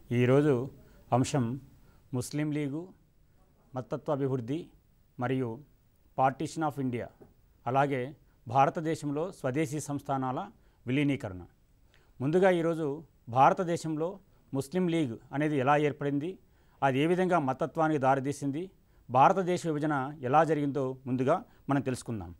ఈరోజు అంశం ముస్లిం లీగు మతత్వ అభివృద్ధి మరియు పార్టీషన్ ఆఫ్ ఇండియా అలాగే భారతదేశంలో స్వదేశీ సంస్థానాల విలీనీకరణ ముందుగా ఈరోజు భారతదేశంలో ముస్లిం లీగ్ అనేది ఎలా ఏర్పడింది అది ఏ విధంగా మతత్వానికి దారితీసింది భారతదేశ విభజన ఎలా జరిగిందో ముందుగా మనం తెలుసుకుందాం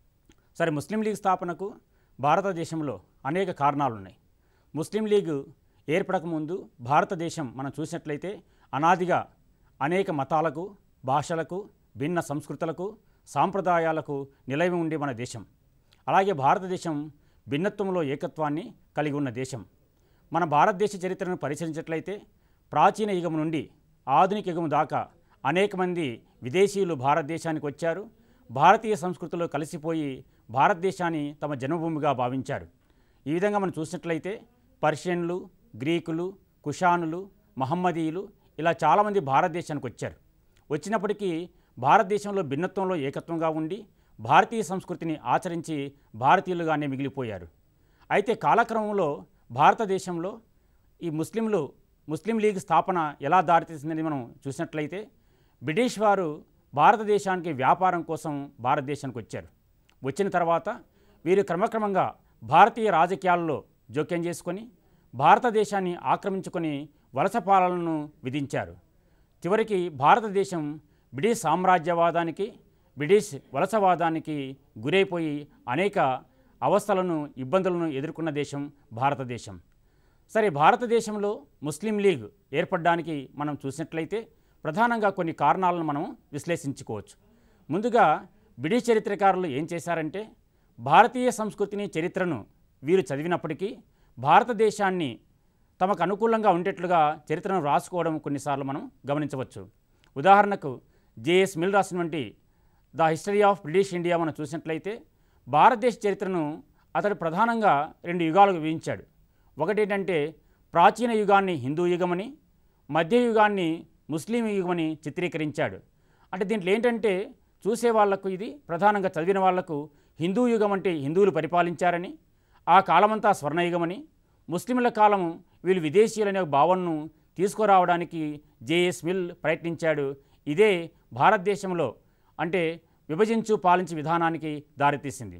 సరే ముస్లిం లీగ్ స్థాపనకు భారతదేశంలో అనేక కారణాలు ఉన్నాయి ముస్లిం లీగ్ ఏర్పడకముందు భారతదేశం మనం చూసినట్లయితే అనాదిగా అనేక మతాలకు భాషలకు భిన్న సంస్కృతులకు సాంప్రదాయాలకు నిలవి ఉండే మన దేశం అలాగే భారతదేశం భిన్నత్వంలో ఏకత్వాన్ని కలిగి ఉన్న దేశం మన భారతదేశ చరిత్రను పరిశీలించినట్లయితే ప్రాచీన యుగం నుండి ఆధునిక యుగం దాకా అనేక మంది విదేశీయులు భారతదేశానికి వచ్చారు భారతీయ సంస్కృతిలో కలిసిపోయి భారతదేశాన్ని తమ జన్మభూమిగా భావించారు ఈ విధంగా మనం చూసినట్లయితే పర్షియన్లు గ్రీకులు కుషానులు మహమ్మదీయులు ఇలా చాలామంది భారతదేశానికి వచ్చారు వచ్చినప్పటికీ భారతదేశంలో భిన్నత్వంలో ఏకత్వంగా ఉండి భారతీయ సంస్కృతిని ఆచరించి భారతీయులుగానే మిగిలిపోయారు అయితే కాలక్రమంలో భారతదేశంలో ఈ ముస్లింలు ముస్లిం లీగ్ స్థాపన ఎలా దారితీసిందని మనం చూసినట్లయితే బ్రిటిష్ వారు భారతదేశానికి వ్యాపారం కోసం భారతదేశానికి వచ్చారు వచ్చిన తర్వాత వీరు క్రమక్రమంగా భారతీయ రాజకీయాల్లో జోక్యం చేసుకొని భారతదేశాన్ని ఆక్రమించుకొని వలస పాలనను విధించారు చివరికి భారతదేశం బ్రిటిష్ సామ్రాజ్యవాదానికి బ్రిటిష్ వలసవాదానికి గురైపోయి అనేక అవస్థలను ఇబ్బందులను ఎదుర్కొన్న దేశం భారతదేశం సరే భారతదేశంలో ముస్లిం లీగ్ ఏర్పడడానికి మనం చూసినట్లయితే ప్రధానంగా కొన్ని కారణాలను మనం విశ్లేషించుకోవచ్చు ముందుగా బ్రిటిష్ చరిత్రకారులు ఏం చేశారంటే భారతీయ సంస్కృతిని చరిత్రను వీరు చదివినప్పటికీ భారతదేశాన్ని తమకు అనుకూలంగా ఉండేట్లుగా చరిత్రను రాసుకోవడం కొన్నిసార్లు మనం గమనించవచ్చు ఉదాహరణకు జేఎస్ మిల్ రాసినటువంటి the history of British India మనం చూసినట్లయితే భారతదేశ చరిత్రను అతడు ప్రధానంగా రెండు యుగాలకు విభజించాడు ఒకటి ఏంటంటే ప్రాచీన యుగాన్ని హిందూ యుగమని మధ్యయుగాన్ని ముస్లిం యుగమని చిత్రీకరించాడు అంటే దీంట్లో ఏంటంటే చూసే వాళ్లకు ఇది ప్రధానంగా చదివిన వాళ్లకు హిందూ యుగం అంటే హిందువులు పరిపాలించారని ఆ కాలమంతా స్వర్ణయుగమని ముస్లింల కాలం వీళ్ళు విదేశీయులనే భావనను తీసుకురావడానికి జేఎస్ మిల్ ప్రయత్నించాడు ఇదే భారతదేశంలో అంటే విభజించు పాలించు విధానానికి దారితీసింది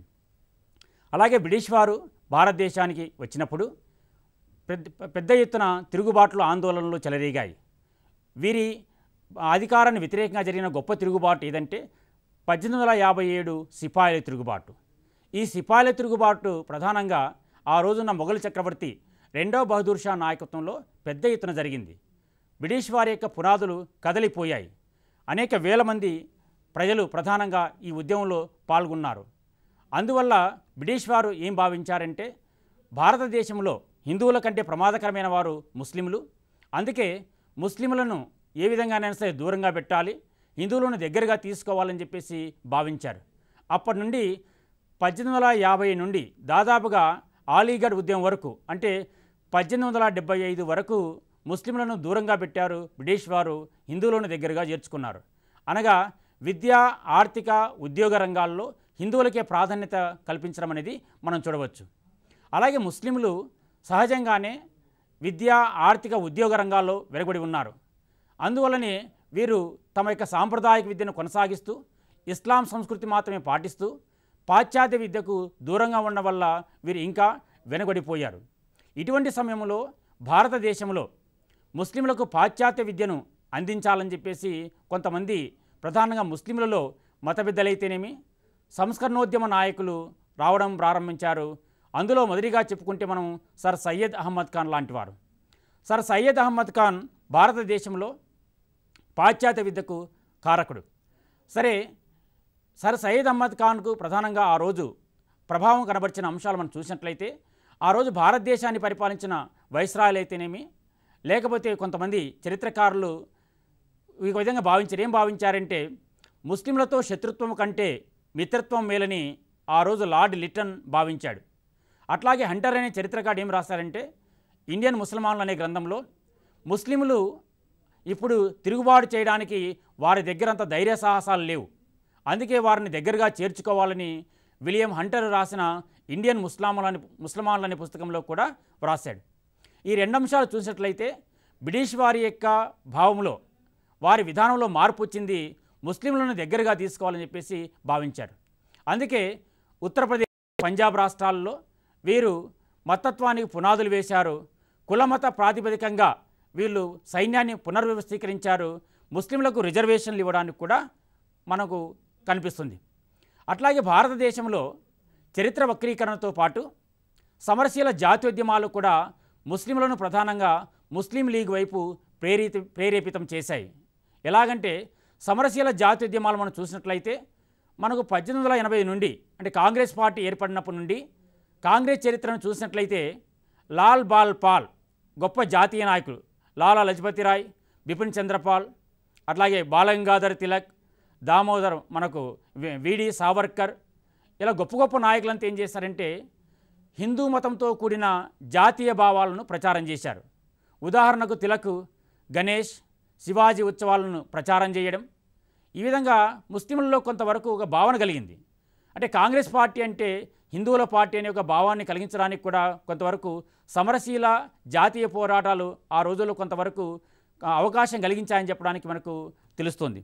అలాగే బ్రిటిష్ వారు భారతదేశానికి వచ్చినప్పుడు పెద్ద పెద్ద ఎత్తున తిరుగుబాట్లు ఆందోళనలు చెలరేగాయి వీరి అధికారాన్ని వ్యతిరేకంగా జరిగిన గొప్ప తిరుగుబాటు ఏదంటే పద్దెనిమిది వందల యాభై ఏడు సిపాయిల తిరుగుబాటు ఈ సిపాయిల తిరుగుబాటు ప్రధానంగా ఆ రోజున్న మొఘల్ చక్రవర్తి రెండవ బహదూర్ షా నాయకత్వంలో పెద్ద ఎత్తున జరిగింది బ్రిటిష్ వారి యొక్క పునాదులు కదలిపోయాయి అనేక వేల మంది ప్రజలు ప్రధానంగా ఈ ఉద్యమంలో పాల్గొన్నారు అందువల్ల బ్రిటిష్ వారు ఏం భావించారంటే భారతదేశంలో హిందువుల కంటే ప్రమాదకరమైన వారు ముస్లింలు అందుకే ముస్లింలను ఏ విధంగానైనా సరే దూరంగా పెట్టాలి హిందువులను దగ్గరగా తీసుకోవాలని చెప్పేసి భావించారు అప్పటి నుండి పద్దెనిమిది వందల యాభై నుండి దాదాపుగా ఆలీగఢ్ ఉద్యమం వరకు అంటే పద్దెనిమిది వందల డెబ్బై ఐదు వరకు ముస్లింలను దూరంగా పెట్టారు బ్రిటిష్ వారు హిందువులను దగ్గరగా చేర్చుకున్నారు అనగా విద్య ఆర్థిక ఉద్యోగ రంగాల్లో హిందువులకే ప్రాధాన్యత కల్పించడం అనేది మనం చూడవచ్చు అలాగే ముస్లింలు సహజంగానే విద్య ఆర్థిక ఉద్యోగ రంగాల్లో వెలువడి ఉన్నారు అందువల్లనే వీరు తమ యొక్క సాంప్రదాయక విద్యను కొనసాగిస్తూ ఇస్లాం సంస్కృతి మాత్రమే పాటిస్తూ పాశ్చాత్య విద్యకు దూరంగా ఉండడం వల్ల వీరు ఇంకా వెనుగడిపోయారు ఇటువంటి సమయంలో భారతదేశంలో ముస్లింలకు పాశ్చాత్య విద్యను అందించాలని చెప్పేసి కొంతమంది ప్రధానంగా ముస్లింలలో మత పెద్దలైతేనేమి సంస్కరణోద్యమ నాయకులు రావడం ప్రారంభించారు అందులో మొదటిగా చెప్పుకుంటే మనం సర్ సయ్యద్ అహ్మద్ ఖాన్ లాంటివారు సర్ సయ్యద్ అహ్మద్ ఖాన్ భారతదేశంలో పాశ్చాత్య విద్యకు కారకుడు సరే సర్ సయ్యద్ అహ్మద్ ఖాన్కు ప్రధానంగా ఆ రోజు ప్రభావం కనబరిచిన అంశాలు మనం చూసినట్లయితే ఆ రోజు భారతదేశాన్ని పరిపాలించిన వైస్రాయలు అయితేనేమి లేకపోతే కొంతమంది చరిత్రకారులు ఈ విధంగా భావించారు ఏం భావించారంటే ముస్లింలతో శత్రుత్వం కంటే మిత్రత్వం మేలని ఆ రోజు లార్డ్ లిట్టన్ భావించాడు అట్లాగే హంటర్ అనే చరిత్రకారుడు ఏం రాశారంటే ఇండియన్ ముసల్మాన్లు అనే గ్రంథంలో ముస్లింలు ఇప్పుడు తిరుగుబాటు చేయడానికి వారి దగ్గర అంత ధైర్య సాహసాలు లేవు అందుకే వారిని దగ్గరగా చేర్చుకోవాలని విలియం హంటర్ రాసిన ఇండియన్ ముస్లాములని ముస్లిమాన్లు అనే పుస్తకంలో కూడా వ్రాశాడు ఈ రెండు అంశాలు చూసినట్లయితే బ్రిటిష్ వారి యొక్క భావంలో వారి విధానంలో మార్పు వచ్చింది ముస్లింలను దగ్గరగా తీసుకోవాలని చెప్పేసి భావించారు అందుకే ఉత్తరప్రదేశ్ పంజాబ్ రాష్ట్రాల్లో వీరు మతత్వానికి పునాదులు వేశారు కులమత ప్రాతిపదికంగా వీళ్ళు సైన్యాన్ని పునర్వ్యవస్థీకరించారు ముస్లింలకు రిజర్వేషన్లు ఇవ్వడానికి కూడా మనకు కనిపిస్తుంది అట్లాగే భారతదేశంలో చరిత్ర వక్రీకరణతో పాటు సమరశీల జాతీయోద్యమాలు కూడా ముస్లింలను ప్రధానంగా ముస్లిం లీగ్ వైపు ప్రేరిత ప్రేరేపితం చేశాయి ఎలాగంటే సమరశీల జాతీయోద్యమాలు మనం చూసినట్లయితే మనకు పద్దెనిమిది వందల ఎనభై నుండి అంటే కాంగ్రెస్ పార్టీ ఏర్పడినప్పటి నుండి కాంగ్రెస్ చరిత్రను చూసినట్లయితే లాల్ బాల్ పాల్ గొప్ప జాతీయ నాయకులు లాలా లజపతి రాయ్ బిపిన్ చంద్రపాల్ అట్లాగే బాలగంగాధర్ తిలక్ దామోదర్ మనకు వి- విడి సావర్కర్ ఇలా గొప్ప గొప్ప నాయకులంతా ఏం చేశారంటే హిందూ మతంతో కూడిన జాతీయ భావాలను ప్రచారం చేశారు ఉదాహరణకు తిలక్ గణేష్ శివాజీ ఉత్సవాలను ప్రచారం చేయడం ఈ విధంగా ముస్లింలలో కొంతవరకు ఒక భావన కలిగింది అంటే కాంగ్రెస్ పార్టీ అంటే హిందువుల పార్టీ అనే ఒక భావాన్ని కలిగించడానికి కూడా కొంతవరకు సమరశీల జాతీయ పోరాటాలు ఆ రోజుల్లో కొంతవరకు ఆ, అవకాశం కలిగించాయని చెప్పడానికి మనకు తెలుస్తుంది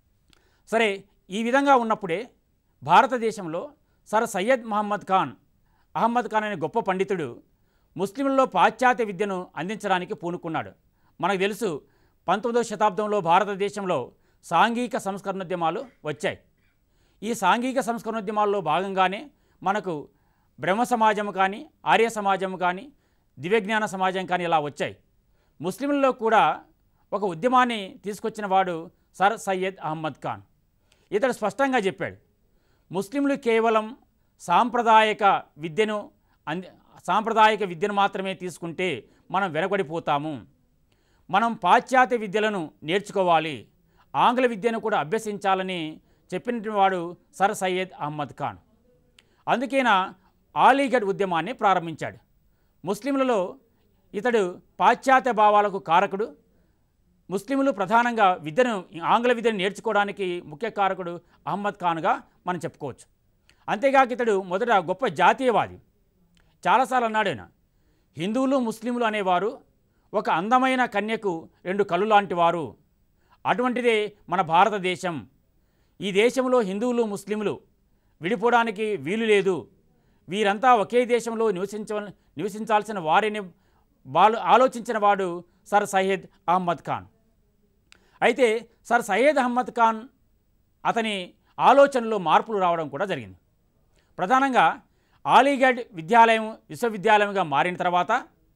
సరే ఈ విధంగా ఉన్నప్పుడే భారతదేశంలో సర్ సయ్యద్ మహమ్మద్ ఖాన్ అహ్మద్ ఖాన్ అనే గొప్ప పండితుడు ముస్లింలలో పాశ్చాత్య విద్యను అందించడానికి పూనుకున్నాడు మనకు తెలుసు పంతొమ్మిదవ శతాబ్దంలో భారతదేశంలో సాంఘిక సంస్కరణోద్యమాలు వచ్చాయి ఈ సాంఘిక సంస్కరణోద్యమాల్లో భాగంగానే మనకు బ్రహ్మ సమాజం కానీ ఆర్య సమాజం కానీ దివ్యజ్ఞాన సమాజం కానీ ఇలా వచ్చాయి ముస్లింలలో కూడా ఒక ఉద్యమాన్ని తీసుకొచ్చిన వాడు సర్ సయ్యద్ అహ్మద్ ఖాన్ ఇతడు స్పష్టంగా చెప్పాడు ముస్లింలు కేవలం సాంప్రదాయక విద్యను అంది సాంప్రదాయక విద్యను మాత్రమే తీసుకుంటే మనం వెనకబడిపోతాము మనం పాశ్చాత్య విద్యలను నేర్చుకోవాలి ఆంగ్ల విద్యను కూడా అభ్యసించాలని చెప్పిన వాడు సర్ సయ్యద్ అహ్మద్ ఖాన్ అందుకేన ఆలీగఢ్ ఉద్యమాన్ని ప్రారంభించాడు ముస్లింలలో ఇతడు పాశ్చాత్య భావాలకు కారకుడు ముస్లింలు ప్రధానంగా విద్యను ఆంగ్ల విద్యను నేర్చుకోవడానికి ముఖ్య కారకుడు అహ్మద్ ఖాన్గా మనం చెప్పుకోవచ్చు అంతేగాక ఇతడు మొదట గొప్ప జాతీయవాది చాలాసార్లు అన్నాడు ఆయన హిందువులు ముస్లింలు అనేవారు ఒక అందమైన కన్యకు రెండు కళ్ళు లాంటి వారు అటువంటిదే మన భారతదేశం ఈ దేశంలో హిందువులు ముస్లింలు విడిపోవడానికి వీలు లేదు వీరంతా ఒకే దేశంలో నివసించ నివసించాల్సిన వారిని వాళ్ళు ఆలోచించిన వాడు సర్ సయ్యద్ అహ్మద్ ఖాన్ అయితే సర్ సయ్యద్ అహ్మద్ ఖాన్ అతని ఆలోచనలో మార్పులు రావడం కూడా జరిగింది ప్రధానంగా ఆలీగఢ్ విద్యాలయం విశ్వవిద్యాలయంగా మారిన తర్వాత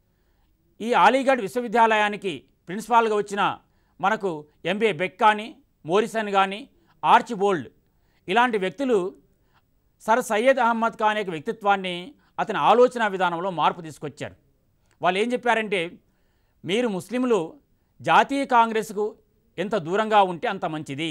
ఈ ఆలీగఢ్ విశ్వవిద్యాలయానికి ప్రిన్సిపాల్గా వచ్చిన మనకు ఎంబీఏ బెక్ కానీ మోరిసన్ కానీ ఆర్చిబోల్డ్ ఇలాంటి వ్యక్తులు సర్ సయ్యద్ అహ్మద్ ఖాన్ యొక్క వ్యక్తిత్వాన్ని అతని ఆలోచన విధానంలో మార్పు తీసుకొచ్చారు వాళ్ళు ఏం చెప్పారంటే మీరు ముస్లింలు జాతీయ కాంగ్రెస్కు ఎంత దూరంగా ఉంటే అంత మంచిది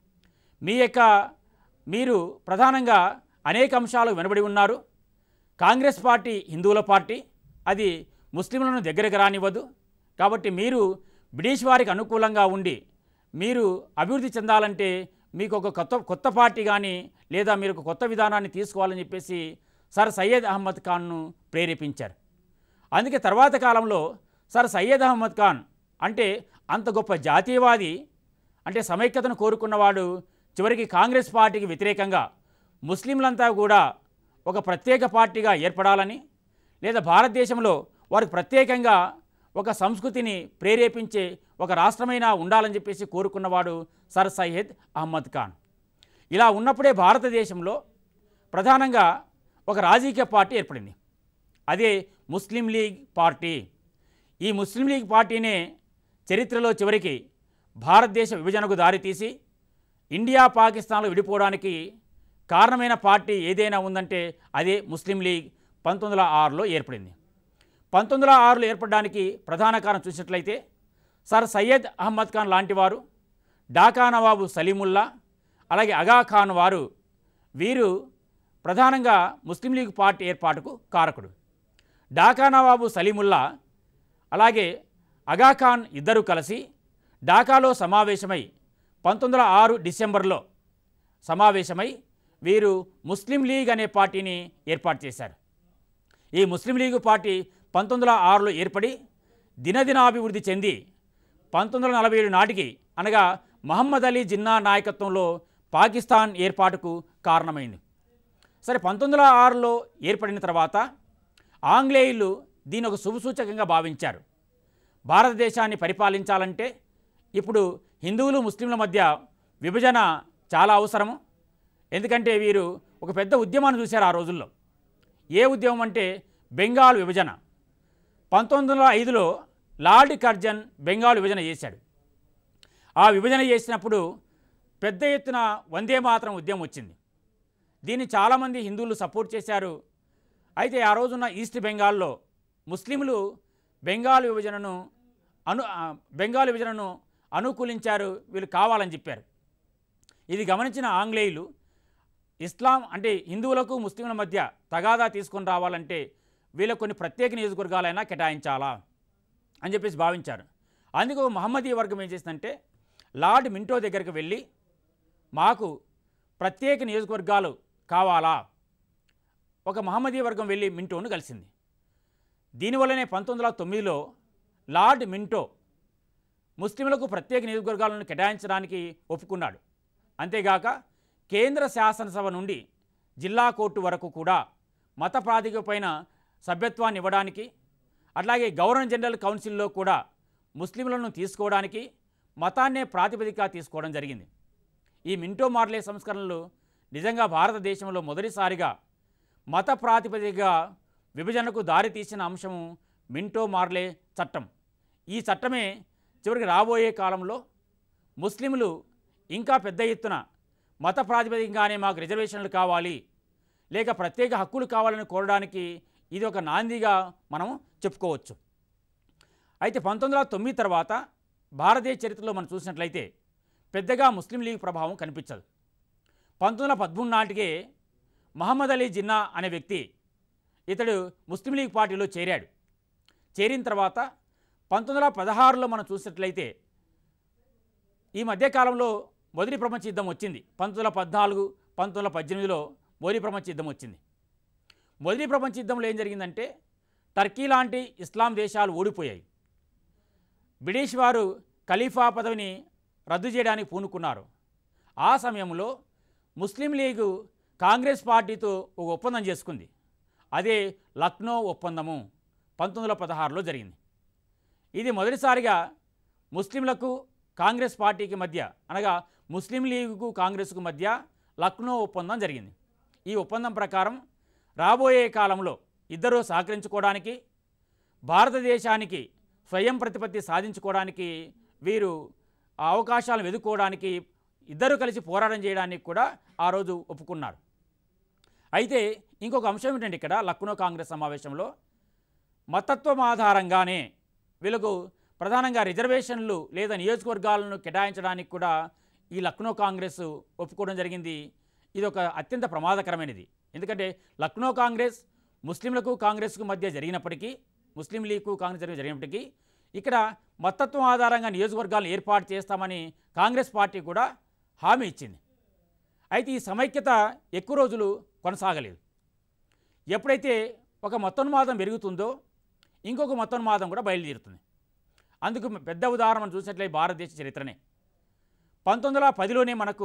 మీ యొక్క మీరు ప్రధానంగా అనేక అంశాలు వెనబడి ఉన్నారు కాంగ్రెస్ పార్టీ హిందువుల పార్టీ అది ముస్లింలను దగ్గరకు రానివ్వదు కాబట్టి మీరు బ్రిటిష్ వారికి అనుకూలంగా ఉండి మీరు అభివృద్ధి చెందాలంటే మీకు ఒక కొత్త కొత్త పార్టీ కానీ లేదా మీరు ఒక కొత్త విధానాన్ని తీసుకోవాలని చెప్పేసి సర్ సయ్యద్ అహ్మద్ ఖాన్ను ప్రేరేపించారు అందుకే తర్వాత కాలంలో సర్ సయ్యద్ అహ్మద్ ఖాన్ అంటే అంత గొప్ప జాతీయవాది అంటే సమైక్యతను కోరుకున్నవాడు చివరికి కాంగ్రెస్ పార్టీకి వ్యతిరేకంగా ముస్లింలంతా కూడా ఒక ప్రత్యేక పార్టీగా ఏర్పడాలని లేదా భారతదేశంలో వారికి ప్రత్యేకంగా ఒక సంస్కృతిని ప్రేరేపించే ఒక రాష్ట్రమైనా ఉండాలని చెప్పేసి కోరుకున్నవాడు సర్ సయ్యద్ అహ్మద్ ఖాన్ ఇలా ఉన్నప్పుడే భారతదేశంలో ప్రధానంగా ఒక రాజకీయ పార్టీ ఏర్పడింది అదే ముస్లిం లీగ్ పార్టీ ఈ ముస్లిం లీగ్ పార్టీనే చరిత్రలో చివరికి భారతదేశ విభజనకు దారితీసి ఇండియా పాకిస్తాన్లు విడిపోవడానికి కారణమైన పార్టీ ఏదైనా ఉందంటే అదే ముస్లిం లీగ్ పంతొమ్మిది వందల ఆరులో ఏర్పడింది పంతొమ్మిది వందల ఆరులో ఏర్పడడానికి ప్రధాన కారణం చూసినట్లయితే సర్ సయ్యద్ అహ్మద్ ఖాన్ లాంటి వారు ఢాకా నవాబు సలీముల్లా అలాగే అగా ఖాన్ వారు వీరు ప్రధానంగా ముస్లిం లీగ్ పార్టీ ఏర్పాటుకు కారకుడు ఢాకా నవాబు సలీముల్లా అలాగే అగా ఖాన్ ఇద్దరూ కలిసి ఢాకాలో సమావేశమై పంతొమ్మిది వందల ఆరు డిసెంబర్లో సమావేశమై వీరు ముస్లిం లీగ్ అనే పార్టీని ఏర్పాటు చేశారు ఈ ముస్లిం లీగ్ పార్టీ పంతొమ్మిది వందల ఆరులో ఏర్పడి దినదినాభివృద్ధి చెంది పంతొమ్మిది వందల నలభై ఏడు నాటికి అనగా మహమ్మద్ అలీ జిన్నా నాయకత్వంలో పాకిస్తాన్ ఏర్పాటుకు కారణమైంది సరే పంతొమ్మిది వందల ఆరులో ఏర్పడిన తర్వాత ఆంగ్లేయులు దీని ఒక శుభసూచకంగా భావించారు భారతదేశాన్ని పరిపాలించాలంటే ఇప్పుడు హిందువులు ముస్లింల మధ్య విభజన చాలా అవసరము ఎందుకంటే వీరు ఒక పెద్ద ఉద్యమాన్ని చూశారు ఆ రోజుల్లో ఏ ఉద్యమం అంటే బెంగాల్ విభజన పంతొమ్మిది వందల ఐదులో లార్డ్ కర్జన్ బెంగాల్ విభజన చేశాడు ఆ విభజన చేసినప్పుడు పెద్ద ఎత్తున వందే మాత్రం ఉద్యమం వచ్చింది దీన్ని చాలామంది హిందువులు సపోర్ట్ చేశారు అయితే ఆ రోజున్న ఈస్ట్ బెంగాల్లో ముస్లింలు బెంగాల్ విభజనను అను ఆ, బెంగాల్ విభజనను అనుకూలించారు వీళ్ళు కావాలని చెప్పారు ఇది గమనించిన ఆంగ్లేయులు ఇస్లాం అంటే హిందువులకు ముస్లింల మధ్య తగాదా తీసుకొని రావాలంటే వీళ్ళకు కొన్ని ప్రత్యేక నియోజకవర్గాలైనా కేటాయించాలా అని చెప్పేసి భావించారు అందుకు మహమ్మదీ వర్గం ఏం చేసిందంటే లార్డ్ మింటో దగ్గరికి వెళ్ళి మాకు ప్రత్యేక నియోజకవర్గాలు కావాలా ఒక మహమ్మదీ వర్గం వెళ్ళి మింటోను కలిసింది దీనివల్లనే పంతొమ్మిది వందల తొమ్మిదిలో లార్డ్ మింటో ముస్లింలకు ప్రత్యేక నియోజకవర్గాలను కేటాయించడానికి ఒప్పుకున్నాడు అంతేగాక కేంద్ర శాసనసభ నుండి జిల్లా కోర్టు వరకు కూడా మత ప్రాతిపదికపైన సభ్యత్వాన్ని ఇవ్వడానికి అట్లాగే గవర్నర్ జనరల్ కౌన్సిల్లో కూడా ముస్లింలను తీసుకోవడానికి మతాన్నే ప్రాతిపదికగా తీసుకోవడం జరిగింది ఈ మింటో మార్లే సంస్కరణలు నిజంగా భారతదేశంలో మొదటిసారిగా మత ప్రాతిపదికగా విభజనకు దారితీసిన అంశము మింటో మార్లే చట్టం ఈ చట్టమే చివరికి రాబోయే కాలంలో ముస్లింలు ఇంకా పెద్ద ఎత్తున మత ప్రాతిపదికగానే మాకు రిజర్వేషన్లు కావాలి లేక ప్రత్యేక హక్కులు కావాలని కోరడానికి ఇది ఒక నాందిగా మనం చెప్పుకోవచ్చు అయితే పంతొమ్మిది వందల తొమ్మిది తర్వాత భారతీయ చరిత్రలో మనం చూసినట్లయితే పెద్దగా ముస్లిం లీగ్ ప్రభావం కనిపించదు పంతొమ్మిది వందల పదమూడు నాటికే మహమ్మద్ అలీ జిన్నా అనే వ్యక్తి ఇతడు ముస్లిం లీగ్ పార్టీలో చేరాడు చేరిన తర్వాత పంతొమ్మిది వందల పదహారులో మనం చూసినట్లయితే ఈ మధ్యకాలంలో మొదటి ప్రపంచ యుద్ధం వచ్చింది పంతొమ్మిది వందల పద్నాలుగు పంతొమ్మిది వందల పద్దెనిమిదిలో మొదటి ప్రపంచ యుద్ధం వచ్చింది మొదటి ప్రపంచ యుద్ధంలో ఏం జరిగిందంటే టర్కీ లాంటి ఇస్లాం దేశాలు ఓడిపోయాయి బ్రిటిష్ వారు ఖలీఫా పదవిని రద్దు చేయడానికి పూనుకున్నారు ఆ సమయంలో ముస్లిం లీగు కాంగ్రెస్ పార్టీతో ఒక ఒప్పందం చేసుకుంది అదే లక్నో ఒప్పందము పంతొమ్మిది వందల పదహారులో జరిగింది ఇది మొదటిసారిగా ముస్లింలకు కాంగ్రెస్ పార్టీకి మధ్య అనగా ముస్లిం లీగుకు కాంగ్రెస్కు మధ్య లక్నో ఒప్పందం జరిగింది ఈ ఒప్పందం ప్రకారం రాబోయే కాలంలో ఇద్దరూ సహకరించుకోవడానికి భారతదేశానికి స్వయం ప్రతిపత్తి సాధించుకోవడానికి వీరు ఆ అవకాశాలను వెతుక్కోవడానికి ఇద్దరు కలిసి పోరాటం చేయడానికి కూడా ఆ రోజు ఒప్పుకున్నారు అయితే ఇంకొక అంశం ఏంటంటే ఇక్కడ లక్నో కాంగ్రెస్ సమావేశంలో మతత్వం ఆధారంగానే వీళ్ళకు ప్రధానంగా రిజర్వేషన్లు లేదా నియోజకవర్గాలను కేటాయించడానికి కూడా ఈ లక్నో కాంగ్రెస్ ఒప్పుకోవడం జరిగింది ఇది ఒక అత్యంత ప్రమాదకరమైనది ఎందుకంటే లక్నో కాంగ్రెస్ ముస్లింలకు కాంగ్రెస్కు మధ్య జరిగినప్పటికీ ముస్లిం లీగ్కు కాంగ్రెస్ జరిగి- జరిగినప్పటికీ ఇక్కడ మతత్వం ఆధారంగా నియోజకవర్గాలను ఏర్పాటు చేస్తామని కాంగ్రెస్ పార్టీ కూడా హామీ ఇచ్చింది అయితే ఈ సమైక్యత ఎక్కువ రోజులు కొనసాగలేదు ఎప్పుడైతే ఒక మతోన్మాదం పెరుగుతుందో ఇంకొక మతోన్మాదం కూడా బయలుదేరుతుంది అందుకు పెద్ద ఉదాహరణ మనం చూసినట్లయితే భారతదేశ చరిత్రనే పంతొమ్మిది వందల పదిలోనే మనకు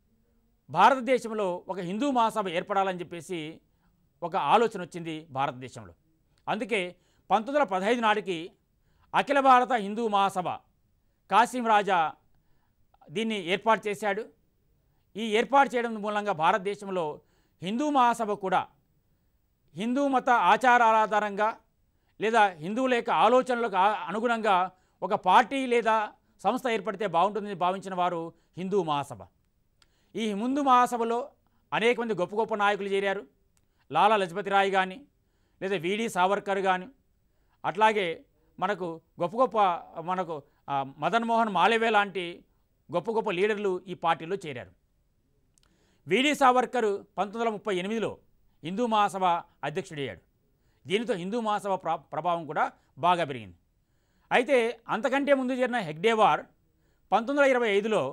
భారతదేశంలో ఒక హిందూ మహాసభ ఏర్పడాలని చెప్పేసి ఒక ఆలోచన వచ్చింది భారతదేశంలో అందుకే పంతొమ్మిది వందల పదహైదు నాటికి అఖిల భారత హిందూ మహాసభ కాసిం రాజా దీన్ని ఏర్పాటు చేశాడు ఈ ఏర్పాటు చేయడం మూలంగా భారతదేశంలో హిందూ మహాసభ కూడా హిందూ మత ఆచారాల ఆధారంగా లేదా హిందువుల యొక్క ఆలోచనలకు ఆ- అనుగుణంగా ఒక పార్టీ లేదా సంస్థ ఏర్పడితే బాగుంటుందని భావించిన వారు హిందూ మహాసభ ఈ హిందూ మహాసభలో అనేక మంది గొప్ప గొప్ప నాయకులు చేరారు లాలా లజపతి రాయ్ కానీ లేదా విడి సావర్కర్ కానీ అట్లాగే మనకు గొప్ప గొప్ప మనకు ఆ, మదన్ మోహన్ మాలవే లాంటి గొప్ప గొప్ప లీడర్లు ఈ పార్టీలో చేరారు విడి సావర్కర్ పంతొమ్మిది వందల ముప్పై ఎనిమిదిలో హిందూ మహాసభ అధ్యక్షుడయ్యాడు దీనితో హిందూ మహాసభ ప్ర ప్రభావం కూడా బాగా పెరిగింది అయితే అంతకంటే ముందు జరిగిన హెగ్డేవార్ పంతొమ్మిది వందల ఇరవై ఐదులో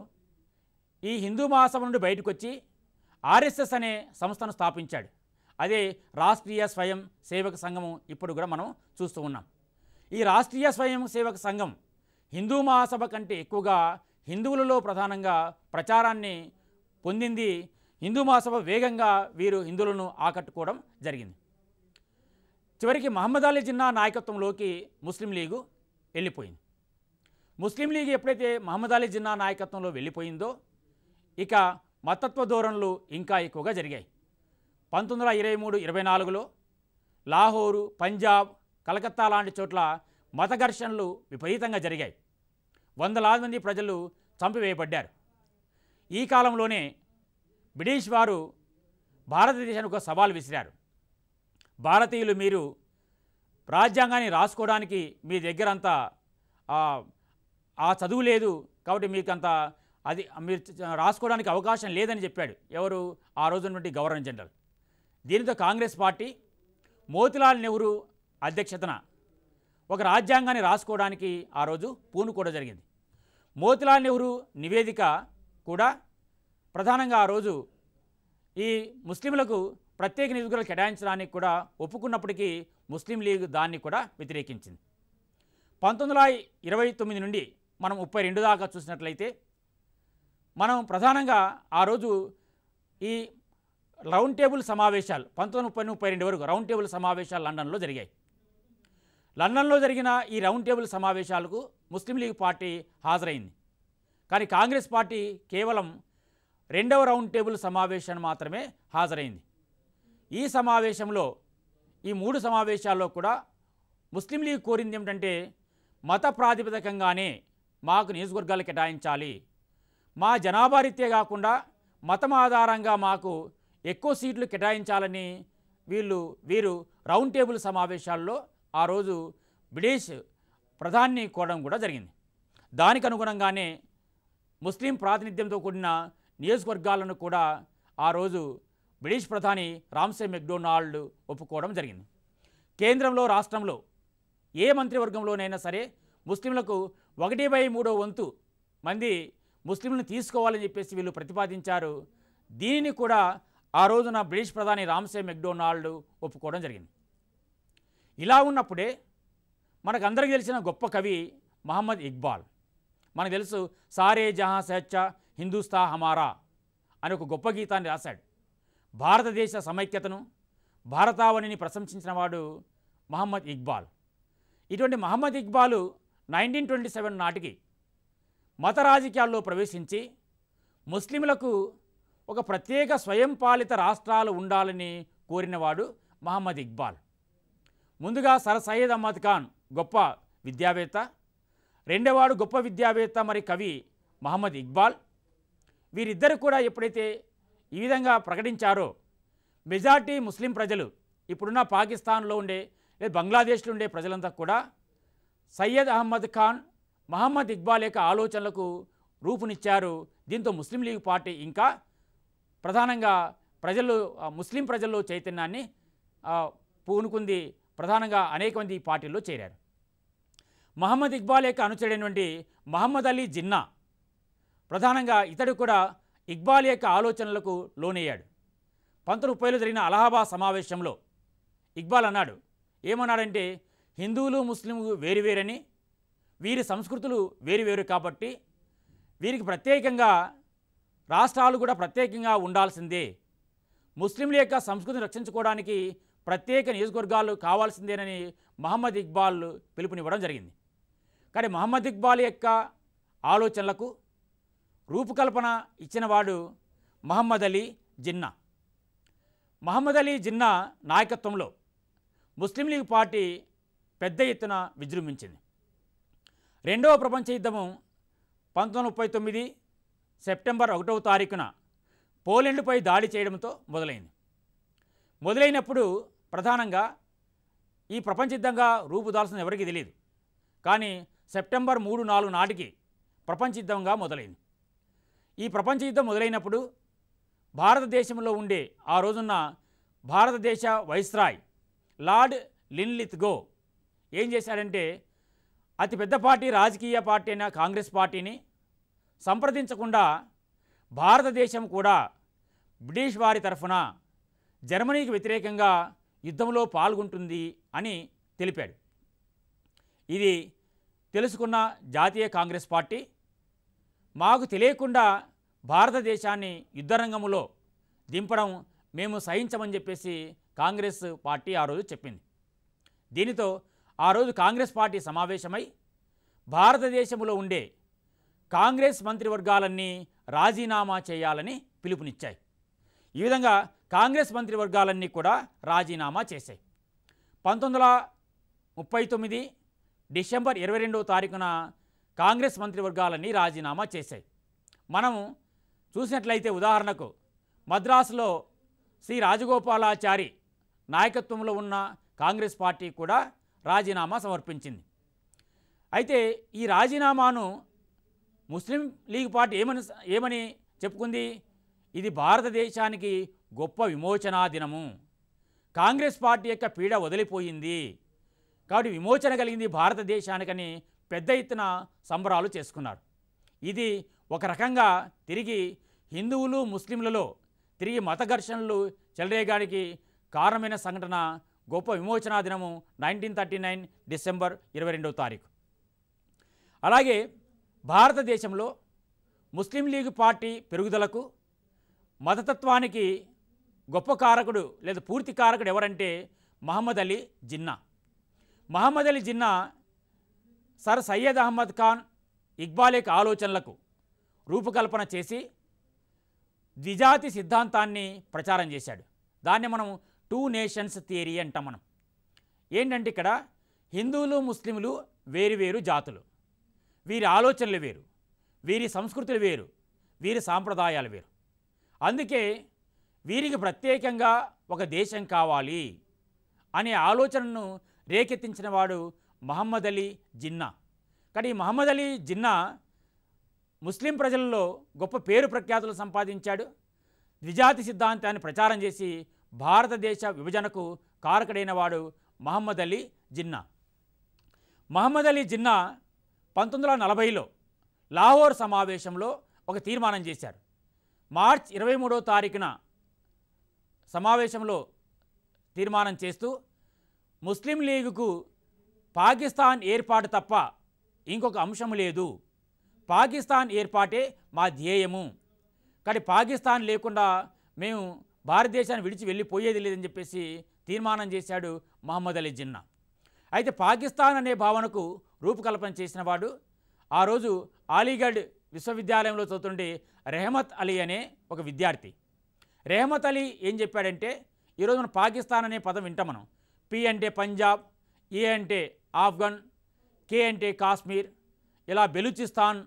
ఈ హిందూ మహాసభ నుండి బయటకు వచ్చి ఆర్ఎస్ఎస్ అనే సంస్థను స్థాపించాడు అదే రాష్ట్రీయ స్వయం సేవక సంఘము ఇప్పుడు కూడా మనం చూస్తూ ఉన్నాం ఈ రాష్ట్రీయ స్వయం సేవక సంఘం హిందూ మహాసభ కంటే ఎక్కువగా హిందువులలో ప్రధానంగా ప్రచారాన్ని పొందింది హిందూ మహాసభ వేగంగా వీరు హిందువులను ఆకట్టుకోవడం జరిగింది చివరికి మహమ్మద్ అలీ జిన్నా నాయకత్వంలోకి ముస్లిం లీగు వెళ్ళిపోయింది ముస్లిం లీగ్ ఎప్పుడైతే మహమ్మద్ అలీ జిన్నా నాయకత్వంలో వెళ్ళిపోయిందో ఇక మతత్వ ధోరణులు ఇంకా ఎక్కువగా జరిగాయి పంతొమ్మిది వందల ఇరవై మూడు ఇరవై నాలుగులో లాహోరు పంజాబ్ కలకత్తా లాంటి చోట్ల మత ఘర్షణలు విపరీతంగా జరిగాయి వందలాది మంది ప్రజలు చంపివేయబడ్డారు ఈ కాలంలోనే బ్రిటిష్ వారు భారతదేశానికి ఒక సవాల్ విసిరారు భారతీయులు మీరు రాజ్యాంగాన్ని రాసుకోవడానికి మీ దగ్గర అంత ఆ, ఆ చదువు లేదు కాబట్టి మీకు అంత అది మీరు చ- రాసుకోవడానికి అవకాశం లేదని చెప్పాడు ఎవరు ఆ రోజున్నటువంటి గవర్నర్ జనరల్ దీనితో కాంగ్రెస్ పార్టీ మోతిలాల్ నెహ్రూ అధ్యక్షతన ఒక రాజ్యాంగాన్ని రాసుకోవడానికి ఆ రోజు పూనుకోవడం జరిగింది మోతిలాల్ నెహ్రూ నివేదిక కూడా ప్రధానంగా ఆ రోజు ఈ ముస్లింలకు ప్రత్యేక నిధులు కేటాయించడానికి కూడా ఒప్పుకున్నప్పటికీ ముస్లిం లీగ్ దాన్ని కూడా వ్యతిరేకించింది పంతొమ్మిది వందల ఇరవై తొమ్మిది నుండి మనం ముప్పై రెండు దాకా చూసినట్లయితే మనం ప్రధానంగా ఆ రోజు ఈ రౌండ్ టేబుల్ సమావేశాలు పంతొమ్మిది ముప్పై ముప్పై రెండు వరకు రౌండ్ టేబుల్ సమావేశాలు లండన్లో జరిగాయి లండన్లో జరిగిన ఈ రౌండ్ టేబుల్ సమావేశాలకు ముస్లిం లీగ్ పార్టీ హాజరైంది కానీ కాంగ్రెస్ పార్టీ కేవలం రెండవ రౌండ్ టేబుల్ సమావేశాన్ని మాత్రమే హాజరైంది ఈ సమావేశంలో ఈ మూడు సమావేశాల్లో కూడా ముస్లిం లీగ్ కోరింది ఏమిటంటే మత ప్రాతిపదికంగానే మాకు నియోజకవర్గాలు కేటాయించాలి మా జనాభా రీత్యా కాకుండా మతం ఆధారంగా మాకు ఎక్కువ సీట్లు కేటాయించాలని వీళ్ళు వీరు రౌండ్ టేబుల్ సమావేశాల్లో ఆ రోజు బ్రిటిష్ ప్రధాని కోరడం కూడా జరిగింది దానికి అనుగుణంగానే ముస్లిం ప్రాతినిధ్యంతో కూడిన నియోజకవర్గాలను కూడా ఆ రోజు బ్రిటిష్ ప్రధాని రామ్సే మెక్డొనాల్డ్ ఒప్పుకోవడం జరిగింది కేంద్రంలో రాష్ట్రంలో ఏ మంత్రివర్గంలోనైనా సరే ముస్లింలకు ఒకటి బై మూడో వంతు మంది ముస్లింలను తీసుకోవాలని చెప్పేసి వీళ్ళు ప్రతిపాదించారు దీనిని కూడా ఆ రోజున బ్రిటిష్ ప్రధాని రామ్సే మెక్డొనాల్డ్ ఒప్పుకోవడం జరిగింది ఇలా ఉన్నప్పుడే మనకందరికీ తెలిసిన గొప్ప కవి మహమ్మద్ ఇక్బాల్ మనకు తెలుసు సారే జహా సహచ్చ హిందూస్తా హమారా అని ఒక గొప్ప గీతాన్ని రాశాడు భారతదేశ సమైక్యతను భారతావనిని ప్రశంసించిన వాడు మహమ్మద్ ఇక్బాల్ ఇటువంటి Mohammed Iqbal nineteen twenty seven నాటికి మత రాజకీయాల్లో ప్రవేశించి ముస్లింలకు ఒక ప్రత్యేక స్వయం పాలిత రాష్ట్రాలు ఉండాలని కోరినవాడు మహమ్మద్ ఇక్బాల్ ముందుగా సర్ సయ్యద్ అహ్మద్ ఖాన్ గొప్ప విద్యావేత్త రెండవవాడు గొప్ప విద్యావేత్త మరి కవి మహమ్మద్ ఇక్బాల్ వీరిద్దరు కూడా ఎప్పుడైతే ఈ విధంగా ప్రకటించారో మెజార్టీ ముస్లిం ప్రజలు ఇప్పుడున్న పాకిస్తాన్లో ఉండే లేదా బంగ్లాదేశ్లో ఉండే ప్రజలంతా కూడా సయ్యద్ అహ్మద్ ఖాన్ మహమ్మద్ ఇక్బాల్ యొక్క ఆలోచనలకు రూపునిచ్చారు దీంతో ముస్లిం లీగ్ పార్టీ ఇంకా ప్రధానంగా ప్రజలు ఆ, ముస్లిం ప్రజల్లో చైతన్యాన్ని ఆ, పూనుకుంది ప్రధానంగా అనేక మంది ఈ పార్టీల్లో చేరారు మహమ్మద్ ఇక్బాల్ యొక్క అనుచరుడైనటువంటి మహమ్మద్ అలీ జిన్నా ప్రధానంగా ఇతడు కూడా ఇక్బాల్ యొక్క ఆలోచనలకు లోనయ్యాడు పంతొమ్మిది ముప్పైలో జరిగిన అలహాబాద్ సమావేశంలో ఇక్బాల్ అన్నాడు ఏమన్నాడంటే హిందువులు ముస్లింలు వేరువేరని వీరి సంస్కృతులు వేరువేరు కాబట్టి వీరికి ప్రత్యేకంగా రాష్ట్రాలు కూడా ప్రత్యేకంగా ఉండాల్సిందే ముస్లింల యొక్క సంస్కృతిని రక్షించుకోవడానికి ప్రత్యేక నియోజకవర్గాలు కావాల్సిందేనని మహమ్మద్ ఇక్బాల్ పిలుపునివ్వడం జరిగింది కానీ మహమ్మద్ ఇక్బాల్ యొక్క ఆలోచనలకు రూపకల్పన ఇచ్చినవాడు మహమ్మద్ అలీ జిన్నా మహమ్మద్ అలీ జిన్నా నాయకత్వంలో ముస్లిం లీగ్ పార్టీ పెద్ద ఎత్తున విజృంభించింది రెండవ ప్రపంచ యుద్ధము పంతొమ్మిది ముప్పై తొమ్మిది సెప్టెంబర్ ఒకటవ తారీఖున పోలెండ్పై దాడి చేయడంతో మొదలైంది మొదలైనప్పుడు ప్రధానంగా ఈ ప్రపంచ యుద్ధంగా రూపుదాల్సిన ఎవరికీ తెలియదు కానీ సెప్టెంబర్ మూడు నాలుగు నాటికి ప్రపంచ యుద్ధంగా మొదలైంది ఈ ప్రపంచ యుద్ధం మొదలైనప్పుడు భారతదేశంలో ఉండే ఆ రోజున్న భారతదేశ వైస్రాయ్ లార్డ్ లిన్లిత్గో ఏం చేశాడంటే అతిపెద్ద పార్టీ రాజకీయ పార్టీ అయిన కాంగ్రెస్ పార్టీని సంప్రదించకుండా భారతదేశం కూడా బ్రిటిష్ వారి తరఫున జర్మనీకి వ్యతిరేకంగా యుద్ధంలో పాల్గొంటుంది అని తెలిపాడు ఇది తెలుసుకున్న జాతీయ కాంగ్రెస్ పార్టీ మాకు తెలియకుండా భారతదేశాన్ని యుద్ధరంగంలో దింపడం మేము సహించమని చెప్పేసి కాంగ్రెస్ పార్టీ ఆ రోజు చెప్పింది దీనితో ఆ రోజు కాంగ్రెస్ పార్టీ సమావేశమై భారతదేశంలో ఉండే కాంగ్రెస్ మంత్రివర్గాలన్నీ రాజీనామా చేయాలని పిలుపునిచ్చాయి ఈ విధంగా కాంగ్రెస్ మంత్రివర్గాలన్నీ కూడా రాజీనామా చేశాయి పంతొమ్మిది వందల ముప్పై తొమ్మిది డిసెంబర్ ఇరవై రెండవ తారీఖున కాంగ్రెస్ మంత్రివర్గాలన్నీ రాజీనామా చేశాయి మనము చూసినట్లయితే ఉదాహరణకు మద్రాసులో శ్రీ రాజగోపాలాచారి నాయకత్వంలో ఉన్న కాంగ్రెస్ పార్టీ కూడా రాజీనామా సమర్పించింది అయితే ఈ రాజీనామాను ముస్లిం లీగ్ పార్టీ ఏమని ఏమని చెప్పుకుంది ఇది భారతదేశానికి గొప్ప విమోచనా దినము కాంగ్రెస్ పార్టీ యొక్క పీడ వదిలిపోయింది కాబట్టి విమోచన కలిగింది భారతదేశానికని పెద్ద ఎత్తున సంబరాలు చేసుకున్నారు ఇది ఒక రకంగా తిరిగి హిందువులు ముస్లింలలో తిరిగి మత ఘర్షణలు చెలరేగాడికి కారణమైన సంఘటన గొప్ప విమోచనా దినము నైన్టీన్ థర్టీ నైన్ డిసెంబర్ ఇరవై రెండవ తారీఖు అలాగే భారతదేశంలో ముస్లిం లీగ్ పార్టీ పెరుగుదలకు మతతత్వానికి గొప్ప కారకుడు లేదా పూర్తి కారకుడు ఎవరంటే మహమ్మద్ అలీ జిన్నా మహమ్మద్ అలీ జిన్నా సర్ సయ్యద్ అహ్మద్ ఖాన్ ఇక్బాల్ యొక్క ఆలోచనలకు రూపకల్పన చేసి ద్విజాతి సిద్ధాంతాన్ని ప్రచారం చేశాడు దాన్ని మనం టూ నేషన్స్ థియరీ అంటాం మనం ఏంటంటే ఇక్కడ హిందువులు ముస్లింలు వేరు జాతులు వీరి ఆలోచనలు వేరు వీరి సంస్కృతులు వేరు వీరి సాంప్రదాయాలు వేరు అందుకే వీరికి ప్రత్యేకంగా ఒక దేశం కావాలి అనే ఆలోచనను రేకెత్తించిన వాడు మహమ్మద్ అలీ జిన్నా కానీ ఈ మహమ్మద్ అలీ జిన్నా ముస్లిం ప్రజల్లో గొప్ప పేరు ప్రఖ్యాతులు సంపాదించాడు ద్విజాతి సిద్ధాంతాన్ని ప్రచారం చేసి భారతదేశ విభజనకు కారకుడైన వాడు మహమ్మద్ అలీ జిన్నా మహమ్మద్ అలీ జిన్నా పంతొమ్మిది వందల నలభైలో లాహోర్ సమావేశంలో ఒక తీర్మానం చేశారు మార్చ్ ఇరవై మూడో తారీఖున సమావేశంలో తీర్మానం చేస్తూ ముస్లిం లీగుకు పాకిస్తాన్ ఏర్పాటు తప్ప ఇంకొక అంశం లేదు పాకిస్తాన్ ఏర్పాటే మా ధ్యేయము కానీ పాకిస్తాన్ లేకుండా మేము భారతదేశాన్ని విడిచి వెళ్ళిపోయేది లేదని చెప్పేసి తీర్మానం చేశాడు మహమ్మద్ అలీ జిన్నా అయితే పాకిస్తాన్ అనే భావనకు రూపకల్పన చేసిన వాడు ఆ రోజు అలీగఢ్ విశ్వవిద్యాలయంలో చదువుతుండే రెహమత్ అలీ అనే ఒక విద్యార్థి రెహమత్ అలీ ఏం చెప్పాడంటే ఈరోజు మనం పాకిస్తాన్ అనే పదం వింటాం మనం పి అంటే పంజాబ్ ఏ అంటే ఆఫ్ఘన్ కే అంటే కాశ్మీర్ ఇలా బెలూచిస్తాన్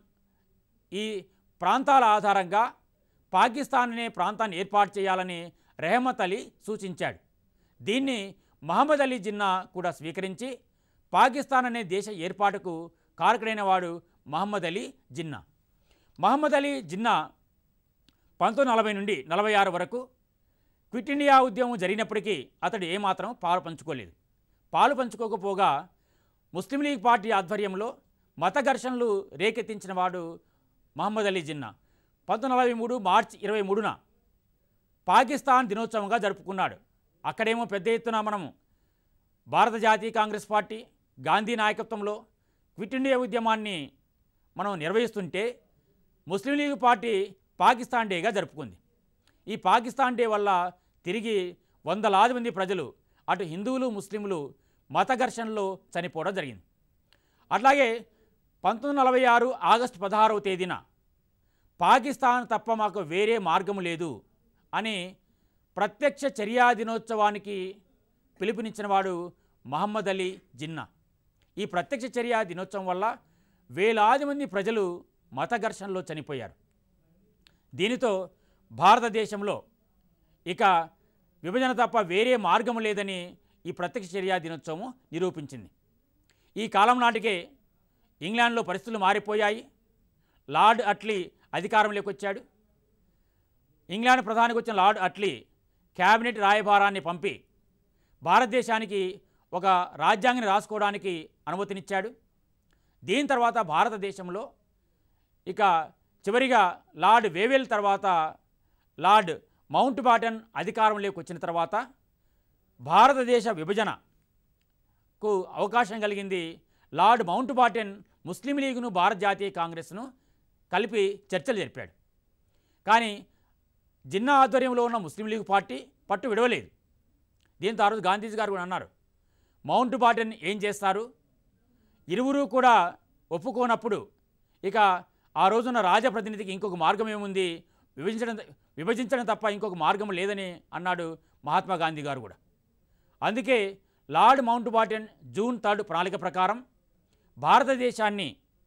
ఈ ప్రాంతాల ఆధారంగా పాకిస్తాన్ అనే ప్రాంతాన్ని ఏర్పాటు చేయాలని రెహమత్ అలీ సూచించాడు దీన్ని మహమ్మద్ అలీ జిన్నా కూడా స్వీకరించి పాకిస్తాన్ అనే దేశ ఏర్పాటుకు కారకుడైన వాడు మహమ్మద్ అలీ జిన్నా మహమ్మద్ అలీ జిన్నా పంతొమ్మిది నలభై నుండి నలభై ఆరు వరకు క్విట్ ఇండియా ఉద్యమం జరిగినప్పటికీ అతడు ఏమాత్రం పాలు పంచుకోలేదు పాలు పంచుకోకపోగా ముస్లిం లీగ్ పార్టీ ఆధ్వర్యంలో మత ఘర్షణలు రేకెత్తించిన వాడు మహమ్మద్ అలీ జిన్నా పంతొమ్మిది నలభై మూడు మార్చి ఇరవై మూడున పాకిస్తాన్ దినోత్సవంగా జరుపుకున్నాడు అక్కడేమో పెద్ద ఎత్తున మనము భారత జాతీయ కాంగ్రెస్ పార్టీ గాంధీ నాయకత్వంలో క్విట్ ఇండియా ఉద్యమాన్ని మనం నిర్వహిస్తుంటే ముస్లిం లీగ్ పార్టీ పాకిస్తాన్ డేగా జరుపుకుంది ఈ పాకిస్తాన్ డే వల్ల తిరిగి వందలాది మంది ప్రజలు అటు హిందువులు ముస్లింలు మత ఘర్షణలో చనిపోవడం జరిగింది అట్లాగే పంతొమ్మిది నలభై ఆరు ఆగస్టు పదహారవ తేదీన పాకిస్తాన్ తప్ప మాకు వేరే మార్గం లేదు అని ప్రత్యక్ష చర్యా దినోత్సవానికి పిలుపునిచ్చిన వాడు మహమ్మద్ అలీ జిన్నా ఈ ప్రత్యక్ష చర్యా దినోత్సవం వల్ల వేలాది మంది ప్రజలు మత ఘర్షణలో చనిపోయారు దీనితో భారతదేశంలో ఇక విభజన తప్ప వేరే మార్గం లేదని ఈ ప్రత్యక్ష చర్యా దినోత్సవం నిరూపించింది ఈ కాలం నాటికే ఇంగ్లాండ్లో పరిస్థితులు మారిపోయాయి లార్డ్ అట్లీ అధికారంలోకి వచ్చాడు ఇంగ్లాండ్ ప్రధానికి వచ్చిన లార్డ్ అట్లీ క్యాబినెట్ రాయబారాన్ని పంపి భారతదేశానికి ఒక రాజ్యాంగాన్ని రాసుకోవడానికి అనుమతినిచ్చాడు దీని తర్వాత భారతదేశంలో ఇక చివరిగా లార్డ్ వేవెల్ తర్వాత లార్డ్ మౌంట్ బాటన్ అధికారంలోకి వచ్చిన తర్వాత భారతదేశ విభజనకు అవకాశం కలిగింది లార్డ్ మౌంట్ బాటన్ ముస్లిం లీగ్ను భారత జాతీయ కాంగ్రెస్ను కలిపి చర్చలు జరిపాడు కానీ జిన్నా ఆధ్వర్యంలో ఉన్న ముస్లిం లీగ్ పార్టీ పట్టు విడవలేదు దీంతో ఆ రోజు గాంధీజీ గారు కూడా అన్నారు మౌంట్ బాటన్ ఏం చేస్తారు ఇరువురు కూడా ఒప్పుకోనప్పుడు ఇక ఆ రోజున రాజప్రతినిధికి ఇంకొక మార్గం ఏముంది విభజించడం విభజించడం తప్ప ఇంకొక మార్గం లేదని అన్నాడు మహాత్మా గాంధీ గారు కూడా అందుకే Lord Mountbatten June third ప్రణాళిక ప్రకారం భారతదేశాన్ని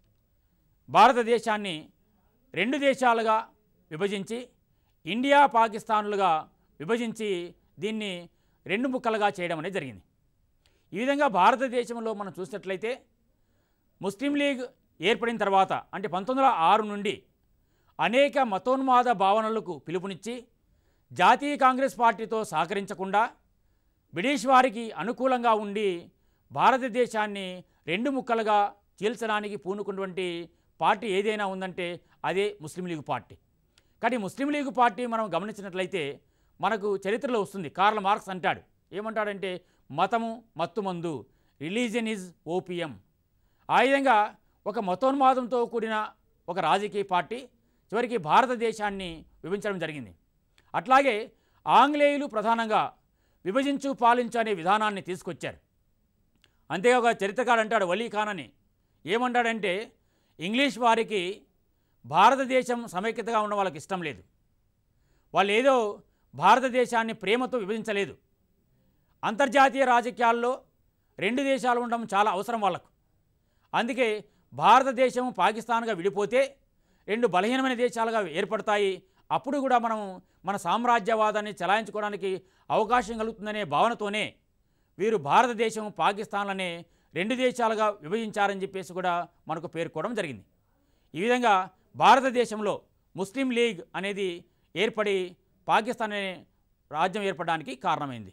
భారతదేశాన్ని రెండు దేశాలుగా విభజించి ఇండియా పాకిస్తాన్లుగా విభజించి దీన్ని రెండు ముక్కలుగా చేయడం అనేది జరిగింది ఈ విధంగా భారతదేశంలో మనం చూసినట్లయితే ముస్లిం లీగ్ ఏర్పడిన తర్వాత అంటే పంతొమ్మిది వందల ఆరు నుండి అనేక మతోన్మాద భావనలకు పిలుపునిచ్చి జాతీయ కాంగ్రెస్ పార్టీతో సహకరించకుండా బ్రిటిష్ వారికి అనుకూలంగా ఉండి భారతదేశాన్ని రెండు ముక్కలుగా చీల్చడానికి పూనుకున్నటువంటి పార్టీ ఏదైనా ఉందంటే అదే ముస్లిం లీగ్ పార్టీ కానీ ముస్లిం లీగ్ పార్టీ మనం గమనించినట్లయితే మనకు చరిత్రలో వస్తుంది కార్ల మార్క్స్ అంటాడు ఏమంటాడంటే మతము మత్తుమందు రిలీజియన్ ఈజ్ ఓపియం ఆ విధంగా ఒక మతోన్మాదంతో కూడిన ఒక రాజకీయ పార్టీ చివరికి భారతదేశాన్ని విభజించడం జరిగింది అట్లాగే ఆంగ్లేయులు ప్రధానంగా విభజించు పాలించు అనే విధానాన్ని తీసుకొచ్చారు అంతేకాక చరిత్రకారు అంటాడు వలీ ఖాన్ అని ఏమంటాడంటే ఇంగ్లీష్ వారికి భారతదేశం సమైక్యతగా ఉన్న వాళ్ళకి ఇష్టం లేదు వాళ్ళు ఏదో భారతదేశాన్ని ప్రేమతో విభజించలేదు అంతర్జాతీయ రాజకీయాల్లో రెండు దేశాలు ఉండడం చాలా అవసరం వాళ్ళకు అందుకే భారతదేశం పాకిస్తాన్గా విడిపోతే రెండు బలహీనమైన దేశాలుగా ఏర్పడతాయి అప్పుడు కూడా మనం మన సామ్రాజ్యవాదాన్ని చలాయించుకోవడానికి అవకాశం కలుగుతుందనే భావనతోనే వీరు భారతదేశం పాకిస్తాన్లనే రెండు దేశాలుగా విభజించారని చెప్పేసి కూడా మనకు పేర్కోవడం జరిగింది ఈ విధంగా భారతదేశంలో ముస్లిం లీగ్ అనేది ఏర్పడి పాకిస్తాన్ అనే రాజ్యం ఏర్పడడానికి కారణమైంది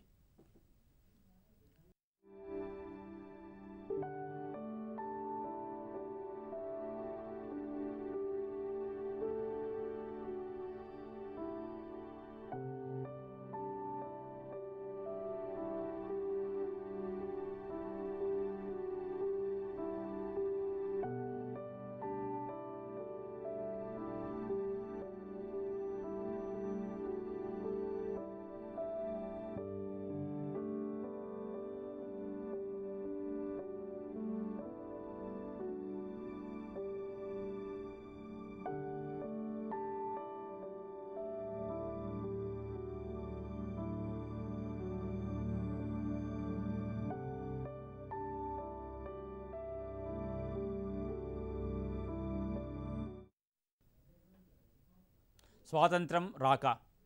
స్వాతంత్రం రాక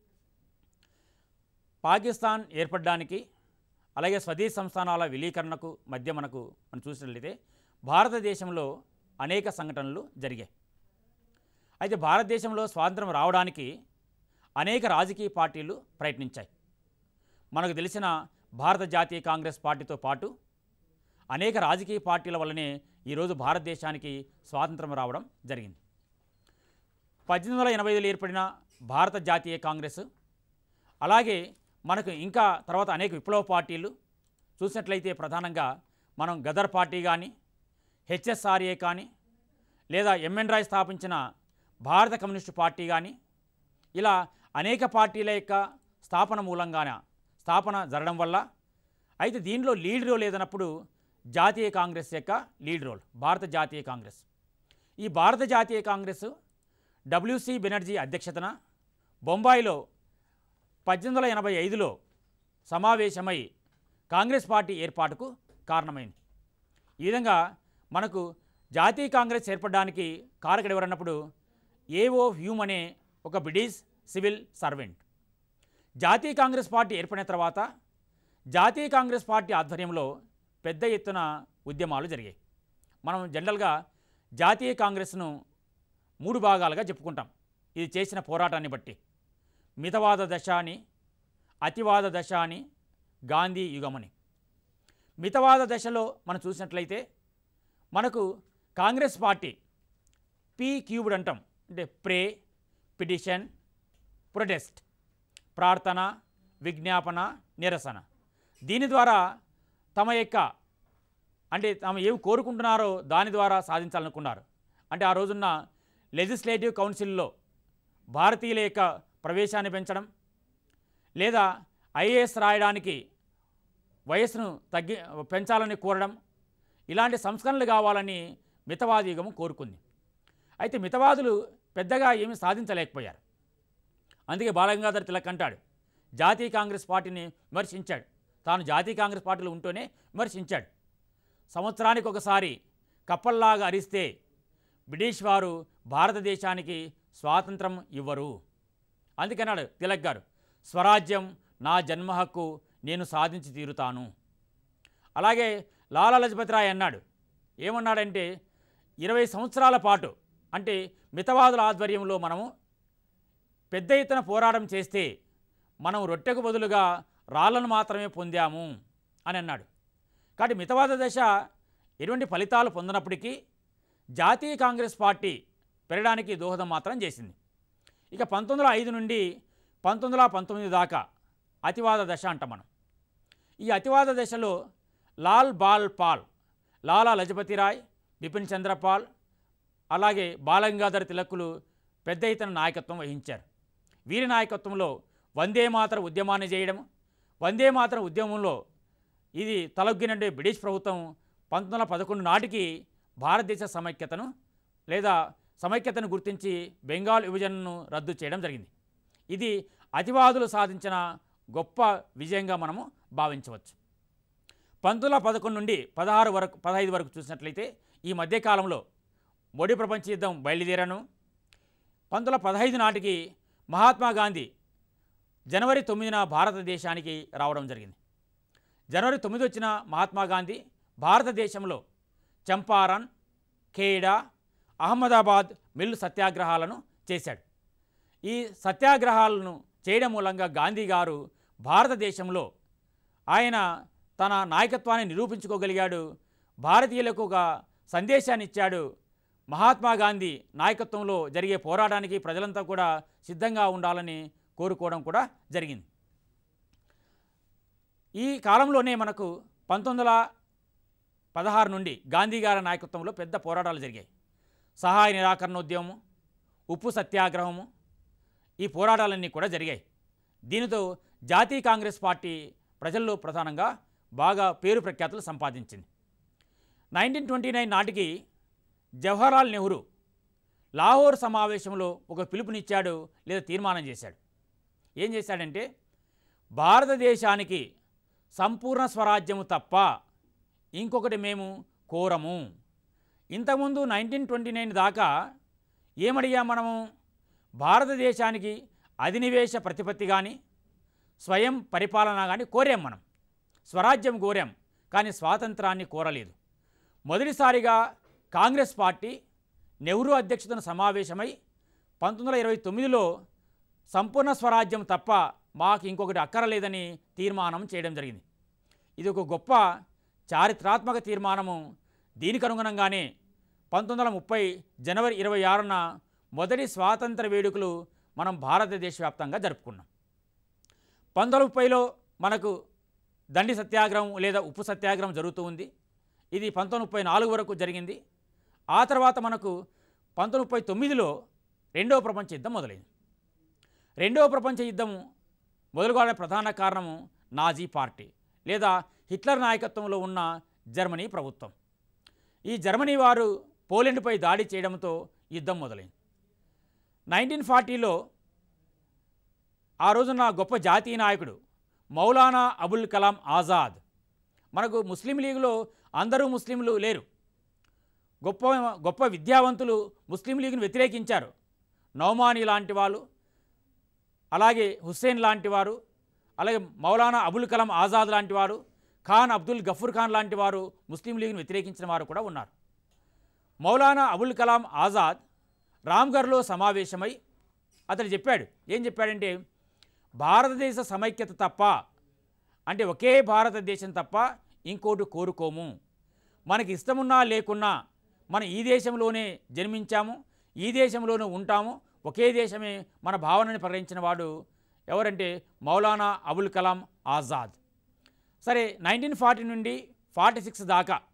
పాకిస్తాన్ ఏర్పడడానికి అలాగే స్వదేశీ సంస్థానాల విలీకరణకు మధ్య మనకు మనం చూసినట్లయితే భారతదేశంలో అనేక సంఘటనలు జరిగాయి అయితే భారతదేశంలో స్వాతంత్రం రావడానికి అనేక రాజకీయ పార్టీలు ప్రయత్నించాయి మనకు తెలిసిన భారత జాతీయ కాంగ్రెస్ పార్టీతో పాటు అనేక రాజకీయ పార్టీల వల్లనే ఈరోజు భారతదేశానికి స్వాతంత్రం రావడం జరిగింది పద్దెనిమిది వందల ఎనభై ఐదులో ఏర్పడిన భారత జాతీయ కాంగ్రెస్ అలాగే మనకు ఇంకా తర్వాత అనేక విప్లవ పార్టీలు చూసినట్లయితే ప్రధానంగా మనం గదర్ పార్టీ కానీ హెచ్ఎస్ఆర్ఏ కానీ లేదా ఎంఎన్ రాయ్ స్థాపించిన భారత కమ్యూనిస్టు పార్టీ కానీ ఇలా అనేక పార్టీల యొక్క స్థాపన మూలంగాన స్థాపన జరగడం వల్ల అయితే దీనిలో లీడ్ రోల్ ఏదన్నప్పుడు జాతీయ కాంగ్రెస్ యొక్క లీడ్ రోల్ భారత జాతీయ కాంగ్రెస్ ఈ భారత జాతీయ కాంగ్రెస్ డబ్ల్యూసి బెనర్జీ అధ్యక్షతన బొంబాయిలో పద్దెనిమిది వందల ఎనభై ఐదులో సమావేశమై కాంగ్రెస్ పార్టీ ఏర్పాటుకు కారణమైంది ఈ విధంగా మనకు జాతీయ కాంగ్రెస్ ఏర్పడడానికి కారకుడు ఎవరన్నప్పుడు ఏఓ హ్యూమ్ అనే ఒక బ్రిటిష్ సివిల్ సర్వెంట్ జాతీయ కాంగ్రెస్ పార్టీ ఏర్పడిన తర్వాత జాతీయ కాంగ్రెస్ పార్టీ ఆధ్వర్యంలో పెద్ద ఎత్తున ఉద్యమాలు జరిగాయి మనం జనరల్గా జాతీయ కాంగ్రెస్ను మూడు భాగాలుగా చెప్పుకుంటాం ఇది చేసిన పోరాటాన్ని బట్టి మితవాద దశ అని అతివాద దశ అని గాంధీ యుగమని మితవాద దశలో మనం చూసినట్లయితే మనకు కాంగ్రెస్ పార్టీ పీ క్యూబ్డ్ అంటాం అంటే ప్రే పిటిషన్ ప్రొటెస్ట్ ప్రార్థన విజ్ఞాపన నిరసన దీని ద్వారా తమ యొక్క అంటే తాము ఏమి కోరుకుంటున్నారో దాని ద్వారా సాధించాలనుకున్నారు అంటే ఆ రోజున్న లెజిస్లేటివ్ కౌన్సిల్లో భారతీయుల యొక్క ప్రవేశాన్ని పెంచడం లేదా ఐఏఎస్ రాయడానికి వయస్సును తగ్గి పెంచాలని కోరడం ఇలాంటి సంస్కరణలు కావాలని మితవాది యుగం కోరుకుంది అయితే మితవాదులు పెద్దగా ఏమీ సాధించలేకపోయారు అందుకే బాలగంగాధర్ తిలక్ అంటాడు జాతీయ కాంగ్రెస్ పార్టీని విమర్శించాడు తాను జాతీయ కాంగ్రెస్ పార్టీలో ఉంటూనే విమర్శించాడు సంవత్సరానికి ఒకసారి కప్పల్లాగా అరిస్తే బ్రిటిష్ వారు భారతదేశానికి స్వాతంత్రం ఇవ్వరు అందుకన్నాడు తిలక్ గారు స్వరాజ్యం నా జన్మ హక్కు నేను సాధించి తీరుతాను అలాగే లాలా లజపతి రాయ్ అన్నాడు ఏమన్నాడంటే ఇరవై సంవత్సరాల పాటు అంటే మితవాదుల ఆధ్వర్యంలో మనము పెద్ద ఎత్తున పోరాటం చేస్తే మనం రొట్టెకు బదులుగా రాళ్లను మాత్రమే పొందాము అని అన్నాడు కాబట్టి మితవాద దశ ఎటువంటి ఫలితాలు పొందనప్పటికీ జాతీయ కాంగ్రెస్ పార్టీ పెరగడానికి దోహదం మాత్రం చేసింది ఇక పంతొమ్మిది వందల ఐదు నుండి పంతొమ్మిది వందల పంతొమ్మిది దాకా అతివాద దశ అంటాం మనం ఈ అతివాద దశలో లాల్ బాల్ పాల్ లాలా లజపతి రాయ్ బిపిన్ చంద్రపాల్ అలాగే బాలగంగాధర్ తిలక్కులు పెద్ద ఎత్తున నాయకత్వం వహించారు వీరి నాయకత్వంలో వందే మాతర ఉద్యమాన్ని చేయడం వందే మాతర ఉద్యమంలో ఇది తలొగ్గినంటే బ్రిటిష్ ప్రభుత్వం పంతొమ్మిది వందల పదకొండు నాటికి భారతదేశ సమైక్యతను లేదా సమైక్యతను గుర్తించి బెంగాల్ విభజనను రద్దు చేయడం జరిగింది ఇది అతివాదులు సాధించిన గొప్ప విజయంగా మనము భావించవచ్చు పంతొమ్మిది వందల పదకొండు నుండి పదహారు వరకు పదహైదు వరకు చూసినట్లయితే ఈ మధ్యకాలంలో మొడి ప్రపంచ యుద్ధం బయలుదేరాను పంతొమ్మిది వందల పదహైదు నాటికి మహాత్మా గాంధీ జనవరి తొమ్మిదిన భారతదేశానికి రావడం జరిగింది జనవరి తొమ్మిది వచ్చిన మహాత్మా గాంధీ భారతదేశంలో చంపారన్ ఖేడా అహ్మదాబాద్ మిల్లు సత్యాగ్రహాలను చేశాడు ఈ సత్యాగ్రహాలను చేయడం మూలంగా గాంధీ గారు భారతదేశంలో ఆయన తన నాయకత్వాన్ని నిరూపించుకోగలిగాడు భారతీయులకు ఒక సందేశాన్ని ఇచ్చాడు మహాత్మా గాంధీ నాయకత్వంలో జరిగే పోరాటానికి ప్రజలంతా కూడా సిద్ధంగా ఉండాలని కోరుకోవడం కూడా జరిగింది ఈ కాలంలోనే మనకు పంతొమ్మిది వందల పదహారు నుండి గాంధీ గారి నాయకత్వంలో పెద్ద పోరాటాలు జరిగాయి సహాయ నిరాకరణోద్యమము ఉప్పు సత్యాగ్రహము ఈ పోరాటాలన్నీ కూడా జరిగాయి దీనితో జాతీయ కాంగ్రెస్ పార్టీ ప్రజల్లో ప్రధానంగా బాగా పేరు ప్రఖ్యాతులు సంపాదించింది నైన్టీన్ ట్వంటీ నైన్ నాటికి జవహర్లాల్ నెహ్రూ లాహోర్ సమావేశంలో ఒక పిలుపునిచ్చాడు లేదా తీర్మానం చేశాడు ఏం చేశాడంటే భారతదేశానికి సంపూర్ణ స్వరాజ్యము తప్ప ఇంకొకటి మేము కోరము ఇంతకుముందు నైన్టీన్ ట్వంటీ నైన్ దాకా ఏమడిగాం మనము భారతదేశానికి అధినివేశ ప్రతిపత్తి కానీ స్వయం పరిపాలన కానీ కోరాం మనం స్వరాజ్యం కోరాం కానీ స్వాతంత్రాన్ని కోరలేదు మొదటిసారిగా కాంగ్రెస్ పార్టీ నెహ్రూ అధ్యక్షతన సమావేశమై పంతొమ్మిది వందల ఇరవై తొమ్మిదిలో సంపూర్ణ స్వరాజ్యం తప్ప మాకు ఇంకొకటి అక్కరలేదని తీర్మానం చేయడం జరిగింది ఇది ఒక గొప్ప చారిత్రాత్మక తీర్మానము దీనికి అనుగుణంగానే పంతొమ్మిది వందల ముప్పై జనవరి ఇరవై ఆరున మొదటి స్వాతంత్ర వేడుకలు మనం భారతదేశ వ్యాప్తంగా జరుపుకున్నాం పంతొమ్మిది వందల ముప్పైలో మనకు దండి సత్యాగ్రహం లేదా ఉప్పు సత్యాగ్రహం జరుగుతూ ఉంది ఇది పంతొమ్మిది వందల ముప్పై నాలుగు వరకు జరిగింది ఆ తర్వాత మనకు పంతొమ్మిది వందల ముప్పై తొమ్మిదిలో రెండవ ప్రపంచ యుద్ధం మొదలైంది రెండవ ప్రపంచ యుద్ధం మొదలుకోవడానికి ప్రధాన కారణము నాజీ పార్టీ లేదా హిట్లర్ నాయకత్వంలో ఉన్న జర్మనీ ప్రభుత్వం ఈ జర్మనీ వారు పోలెండ్పై దాడి చేయడంతో యుద్ధం మొదలైంది నైన్టీన్ ఫార్టీలో ఆ రోజున గొప్ప జాతీయ నాయకుడు మౌలానా అబుల్ కలాం ఆజాద్ మనకు ముస్లిం లీగ్లో అందరూ ముస్లింలు లేరు గొప్ప గొప్ప విద్యావంతులు ముస్లిం లీగ్ను వ్యతిరేకించారు నౌమాని లాంటి వాళ్ళు అలాగే హుస్సేన్ లాంటి వారు అలాగే మౌలానా అబుల్ కలాం ఆజాద్ లాంటి వారు ఖాన్ అబ్దుల్ గఫూర్ ఖాన్ లాంటి వారు ముస్లిం లీగ్ను వ్యతిరేకించిన వారు కూడా ఉన్నారు మౌలానా అబుల్ కలాం ఆజాద్ రామ్గర్లో సమావేశమై అతడు చెప్పాడు ఏం చెప్పాడంటే భారతదేశ సమైక్యత తప్ప అంటే ఒకే భారతదేశం తప్ప ఇంకోటి కోరుకోము మనకి ఇష్టమున్నా లేకున్నా మనం ఈ దేశంలోనే జన్మించాము ఈ దేశంలోనే ఉంటాము ఒకే దేశమే మన భావనని ప్రకటించిన వాడు ఎవరంటే మౌలానా అబుల్ కలాం ఆజాద్ సరే నైన్టీన్ ఫార్టీ నుండి ఫార్టీ సిక్స్ దాకా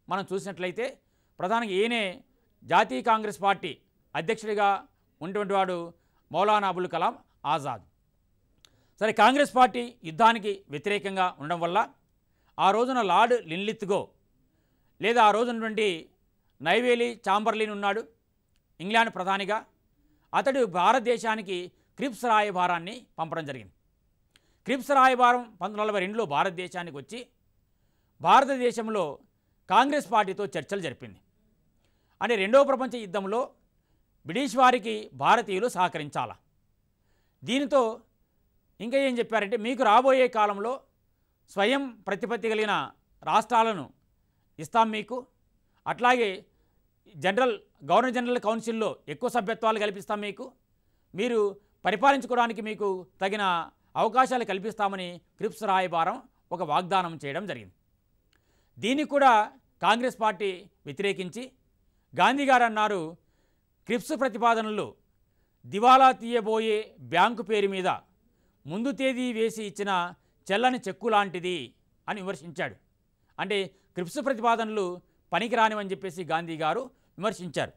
మనం చూసినట్లయితే ప్రధానంగా ఈయనే జాతీయ కాంగ్రెస్ పార్టీ అధ్యక్షుడిగా ఉన్నటువంటి వాడు మౌలానా అబుల్ కలాం ఆజాద్ సరే కాంగ్రెస్ పార్టీ యుద్ధానికి వ్యతిరేకంగా ఉండడం వల్ల ఆ రోజున లార్డ్ లిన్లిత్గో లేదా ఆ రోజు ఉన్నటువంటి నైవేలి చాంబర్లిన్ ఉన్నాడు ఇంగ్లాండ్ ప్రధానిగా అతడు భారతదేశానికి క్రిప్స్ రాయబారాన్ని పంపడం జరిగింది క్రిప్స్ రాయబారం పంతొమ్మిది నలభై రెండులో భారతదేశానికి వచ్చి భారతదేశంలో కాంగ్రెస్ పార్టీతో చర్చలు జరిపింది అంటే రెండవ ప్రపంచ యుద్ధంలో బ్రిటిష్ వారికి భారతీయులు సహకరించాల దీనితో ఇంకా ఏం చెప్పారంటే మీకు రాబోయే కాలంలో స్వయం ప్రతిపత్తి కలిగిన రాష్ట్రాలను ఇస్తాం మీకు అట్లాగే జనరల్ గవర్నర్ జనరల్ కౌన్సిల్లో ఎక్కువ సభ్యత్వాలు కల్పిస్తాం మీకు మీరు పరిపాలించుకోవడానికి మీకు తగిన అవకాశాలు కల్పిస్తామని క్రిప్స్ రాయబారం ఒక వాగ్దానం చేయడం జరిగింది దీనికి కూడా కాంగ్రెస్ పార్టీ వ్యతిరేకించి గాంధీ గారు అన్నారు క్రిప్స్ ప్రతిపాదనలు దివాలా తీయబోయే బ్యాంకు పేరు మీద ముందు తేదీ వేసి ఇచ్చిన చెల్లని చెక్కు లాంటిది అని విమర్శించాడు అంటే క్రిప్స్ ప్రతిపాదనలు పనికిరానివని చెప్పేసి గాంధీ గారు విమర్శించారు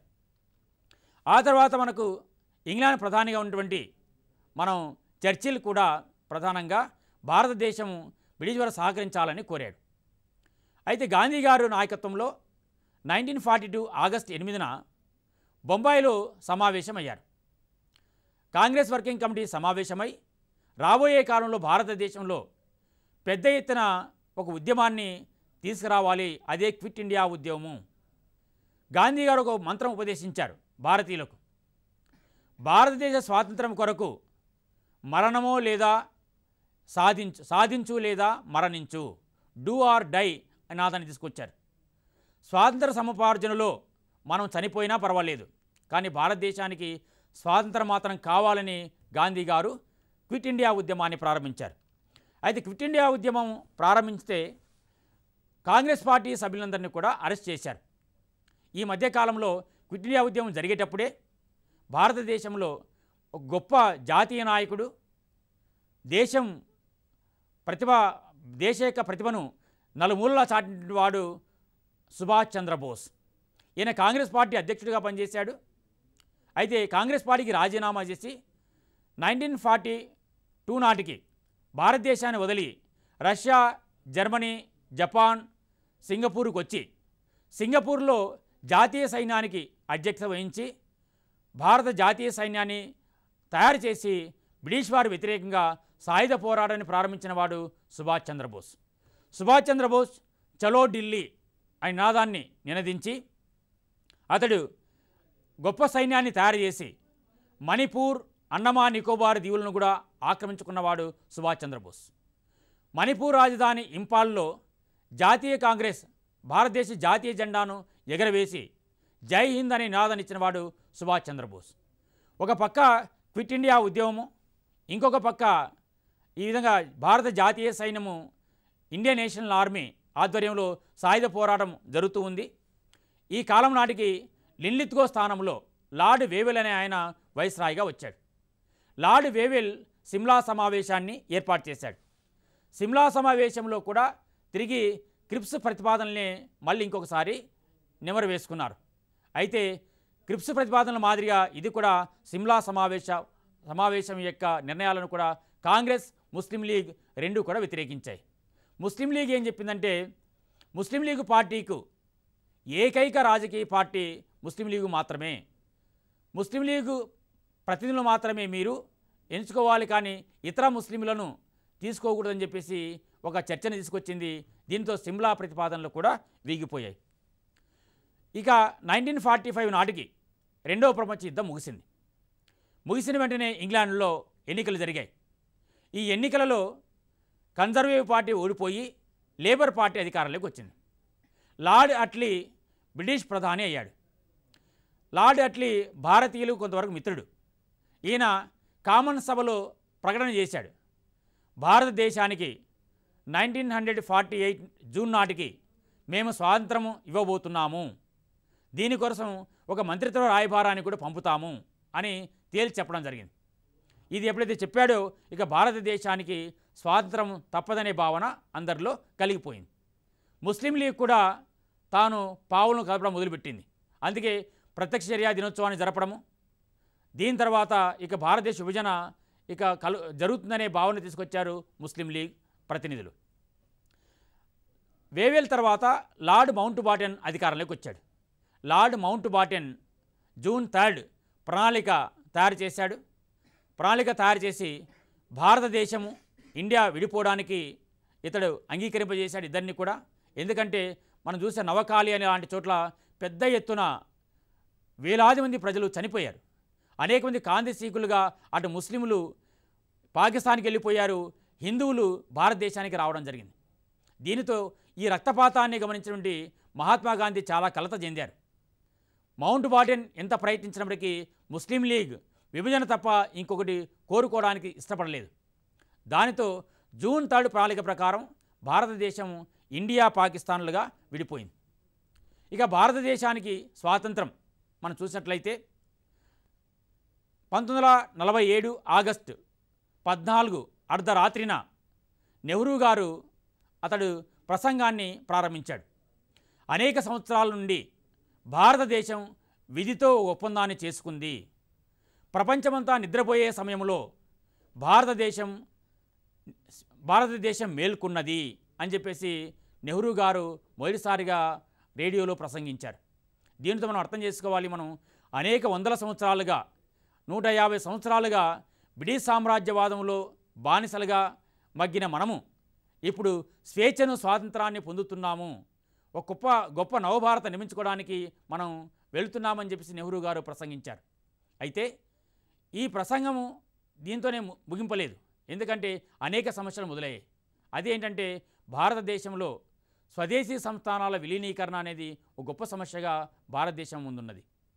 ఆ తర్వాత మనకు ఇంగ్లాండ్ ప్రధానిగా ఉన్నటువంటి మనం చర్చిల్ కూడా ప్రధానంగా భారతదేశం బ్రిటిష్ వారు సహకరించాలని కోరాడు అయితే గాంధీ గారు నాయకత్వంలో నైన్టీన్ ఫార్టీ టూ ఆగస్ట్ ఎనిమిదిన బొంబాయిలో సమావేశమయ్యారు కాంగ్రెస్ వర్కింగ్ కమిటీ సమావేశమై రాబోయే కాలంలో భారతదేశంలో పెద్ద ఎత్తున ఒక ఉద్యమాన్ని తీసుకురావాలి అదే క్విట్ ఇండియా ఉద్యమము గాంధీ గారు ఒక మంత్రం ఉపదేశించారు భారతీయులకు భారతదేశ స్వాతంత్రం కొరకు మరణమో లేదా సాధించు సాధించు లేదా మరణించు డూ ఆర్ డై నాదాన్ని తీసుకొచ్చారు స్వాతంత్ర సముపార్జనలో మనం చనిపోయినా పర్వాలేదు కానీ భారతదేశానికి స్వాతంత్రం మాత్రం కావాలని గాంధీ గారు క్విట్ ఇండియా ఉద్యమాన్ని ప్రారంభించారు అయితే క్విట్ ఇండియా ఉద్యమం ప్రారంభించితే కాంగ్రెస్ పార్టీ సభ్యులందరినీ కూడా అరెస్ట్ చేశారు ఈ మధ్యకాలంలో క్విట్ ఇండియా ఉద్యమం జరిగేటప్పుడే భారతదేశంలో ఒక గొప్ప జాతీయ నాయకుడు దేశం ప్రతిభ దేశ యొక్క ప్రతిభను నలుమూలలా చాటిన వాడు సుభాష్ చంద్రబోస్ ఈయన కాంగ్రెస్ పార్టీ అధ్యక్షుడిగా పనిచేశాడు అయితే కాంగ్రెస్ పార్టీకి రాజీనామా చేసి నైన్టీన్ ఫార్టీ టూ నాటికి భారతదేశాన్ని వదిలి రష్యా జర్మనీ జపాన్ సింగపూర్కు వచ్చి సింగపూర్లో జాతీయ సైన్యానికి అధ్యక్షత వహించి భారత జాతీయ సైన్యాన్ని తయారు చేసి బ్రిటిష్ వారి వ్యతిరేకంగా సాయుధ పోరాటాన్ని ప్రారంభించిన వాడు సుభాష్ చంద్రబోస్ సుభాష్ చంద్రబోస్ చలో ఢిల్లీ అనే నినాదాన్ని నినదించి అతడు గొప్ప సైన్యాన్ని తయారు చేసి మణిపూర్ అండమాన్ నికోబార్ దీవులను కూడా ఆక్రమించుకున్నవాడు సుభాష్ చంద్రబోస్ మణిపూర్ రాజధాని ఇంపాల్లో జాతీయ కాంగ్రెస్ భారతదేశ జాతీయ జెండాను ఎగరవేసి జై హింద్ అనే నినాదాన్నిచ్చినవాడు సుభాష్ చంద్రబోస్ ఒక పక్క క్విట్ ఇండియా ఉద్యమము ఇంకొక పక్క ఈ విధంగా భారత జాతీయ సైన్యము ఇండియన్ నేషనల్ ఆర్మీ ఆధ్వర్యంలో సాయుధ పోరాటం జరుగుతూ ఉంది ఈ కాలం నాటికి లిన్లిత్గో స్థానంలో లార్డ్ వేవెల్ అనే ఆయన వైస్రాయిగా వచ్చాడు లార్డ్ వేవెల్ సిమ్లా సమావేశాన్ని ఏర్పాటు చేశాడు సిమ్లా సమావేశంలో కూడా తిరిగి క్రిప్స్ ప్రతిపాదనల్ని మళ్ళీ ఇంకొకసారి నెమరు వేసుకున్నారు అయితే క్రిప్స్ ప్రతిపాదనల మాదిరిగా ఇది కూడా సిమ్లా సమావేశ సమావేశం యొక్క నిర్ణయాలను కూడా కాంగ్రెస్ ముస్లిం లీగ్ రెండు కూడా వ్యతిరేకించాయి ముస్లిం లీగ్ ఏం చెప్పిందంటే ముస్లిం లీగ్ పార్టీకు ఏకైక రాజకీయ పార్టీ ముస్లిం లీగు మాత్రమే ముస్లిం లీగు ప్రతినిధులు మాత్రమే మీరు ఎంచుకోవాలి కానీ ఇతర ముస్లింలను తీసుకోకూడదని చెప్పేసి ఒక చర్చను తీసుకొచ్చింది దీంతో సిమ్లా ప్రతిపాదనలు కూడా వీగిపోయాయి ఇక నైన్టీన్ ఫార్టీ ఫైవ్ నాటికి రెండవ ప్రపంచ యుద్ధం ముగిసింది ముగిసిన వెంటనే ఇంగ్లాండ్లో ఎన్నికలు జరిగాయి ఈ ఎన్నికలలో కన్జర్వేటివ్ పార్టీ ఓడిపోయి లేబర్ పార్టీ అధికారంలోకి వచ్చింది లార్డ్ అట్లీ బ్రిటిష్ ప్రధాని అయ్యాడు లార్డ్ అట్లీ భారతీయులు కొంతవరకు మిత్రుడు ఈయన కామన్ సభలో ప్రకటన చేశాడు భారతదేశానికి nineteen hundred forty eight June నాటికి మేము స్వాతంత్రము ఇవ్వబోతున్నాము దీనికోసం ఒక మంత్రిత్వ రాయబారాన్ని కూడా పంపుతాము అని తేల్చి చెప్పడం జరిగింది ఇది ఎప్పుడైతే చెప్పాడో ఇక భారతదేశానికి స్వాతంత్రం తప్పదనే భావన అందరిలో కలిగిపోయింది ముస్లిం లీగ్ కూడా తాను పావులను కలపడం మొదలుపెట్టింది అందుకే ప్రత్యక్ష చర్యా దినోత్సవాన్ని జరపడము దీని తర్వాత ఇక భారతదేశ విభజన ఇక కలు జరుగుతుందనే భావన తీసుకొచ్చారు ముస్లిం లీగ్ ప్రతినిధులు వేవేల్ తర్వాత లార్డ్ మౌంట్ బాటెన్ అధికారంలోకి వచ్చాడు Lord Mountbatten June third ప్రణాళిక తయారు చేశాడు ప్రణాళిక తయారు చేసి భారతదేశము ఇండియా విడిపోవడానికి ఇతడు అంగీకరింపజేశాడు ఇద్దరిని కూడా ఎందుకంటే మనం చూసే నవకాలి అనే లాంటి చోట్ల పెద్ద ఎత్తున వేలాది మంది ప్రజలు చనిపోయారు అనేక మంది కాంతిసీకులుగా అటు ముస్లింలు పాకిస్తాన్కి వెళ్ళిపోయారు హిందువులు భారతదేశానికి రావడం జరిగింది దీనితో ఈ రక్తపాతాన్ని గమనించినటువంటి మహాత్మా గాంధీ చాలా కలత చెందారు మౌంట్ బాటెన్ ఎంత ప్రయత్నించినప్పటికీ ముస్లిం లీగ్ విభజన తప్ప ఇంకొకటి కోరుకోవడానికి ఇష్టపడలేదు దానితో జూన్ థర్డ్ ప్రణాళిక ప్రకారం భారతదేశం ఇండియా పాకిస్తాన్లుగా విడిపోయింది ఇక భారతదేశానికి స్వాతంత్రం మనం చూసినట్లయితే పంతొమ్మిది వందల నలభై ఏడు ఆగస్టు పద్నాలుగు అర్ధరాత్రిన నెహ్రూ గారు అతడు ప్రసంగాన్ని ప్రారంభించాడు అనేక సంవత్సరాల నుండి భారతదేశం విధితో ఒక ఒప్పందాన్ని చేసుకుంది ప్రపంచమంతా నిద్రపోయే సమయంలో భారతదేశం భారతదేశం మేల్కొన్నది అని చెప్పేసి నెహ్రూ గారు మొదటిసారిగా రేడియోలో ప్రసంగించారు దీనితో మనం అర్థం చేసుకోవాలి మనం అనేక వందల సంవత్సరాలుగా నూట యాభై సంవత్సరాలుగా బ్రిటిష్ సామ్రాజ్యవాదంలో బానిసలుగా మగ్గిన మనము ఇప్పుడు స్వేచ్ఛను స్వాతంత్రాన్ని పొందుతున్నాము ఒక గొప్ప గొప్ప నవభారత నిర్మించుకోవడానికి మనం వెళుతున్నామని చెప్పేసి నెహ్రూ గారు ప్రసంగించారు అయితే ఈ ప్రసంగము దీంతోనే ము- ముగింపలేదు ఎందుకంటే అనేక సమస్యలు మొదలయ్యాయి అదేంటంటే భారతదేశంలో స్వదేశీ సంస్థానాల విలీనీకరణ అనేది ఒక గొప్ప సమస్యగా భారతదేశం ముందున్నది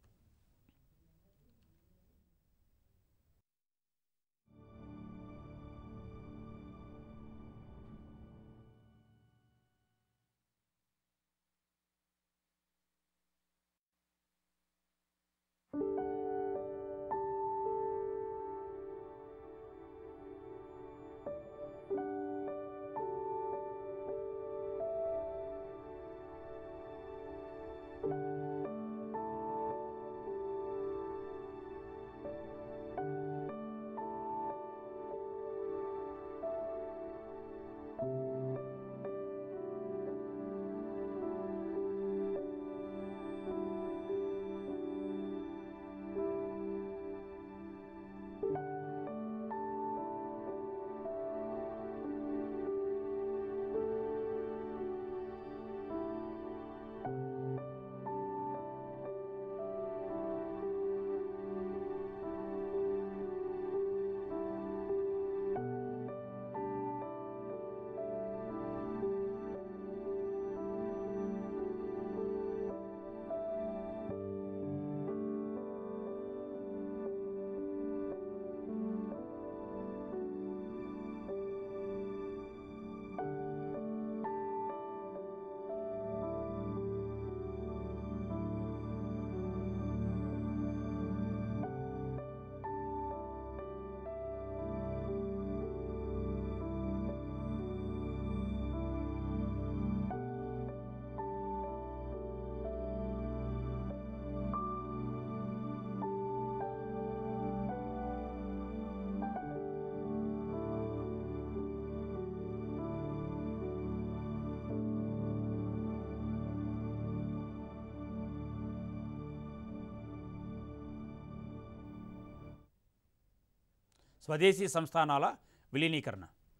స్వదేశీ సంస్థానాల విలీనీకరణ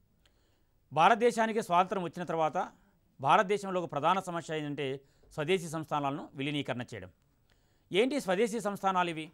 భారతదేశానికి స్వాతంత్రం వచ్చిన తర్వాత భారతదేశంలో ఒక ప్రధాన సమస్య ఏంటంటే స్వదేశీ సంస్థానాలను విలీనీకరణ చేయడం ఏంటి స్వదేశీ సంస్థానాలు ఇవి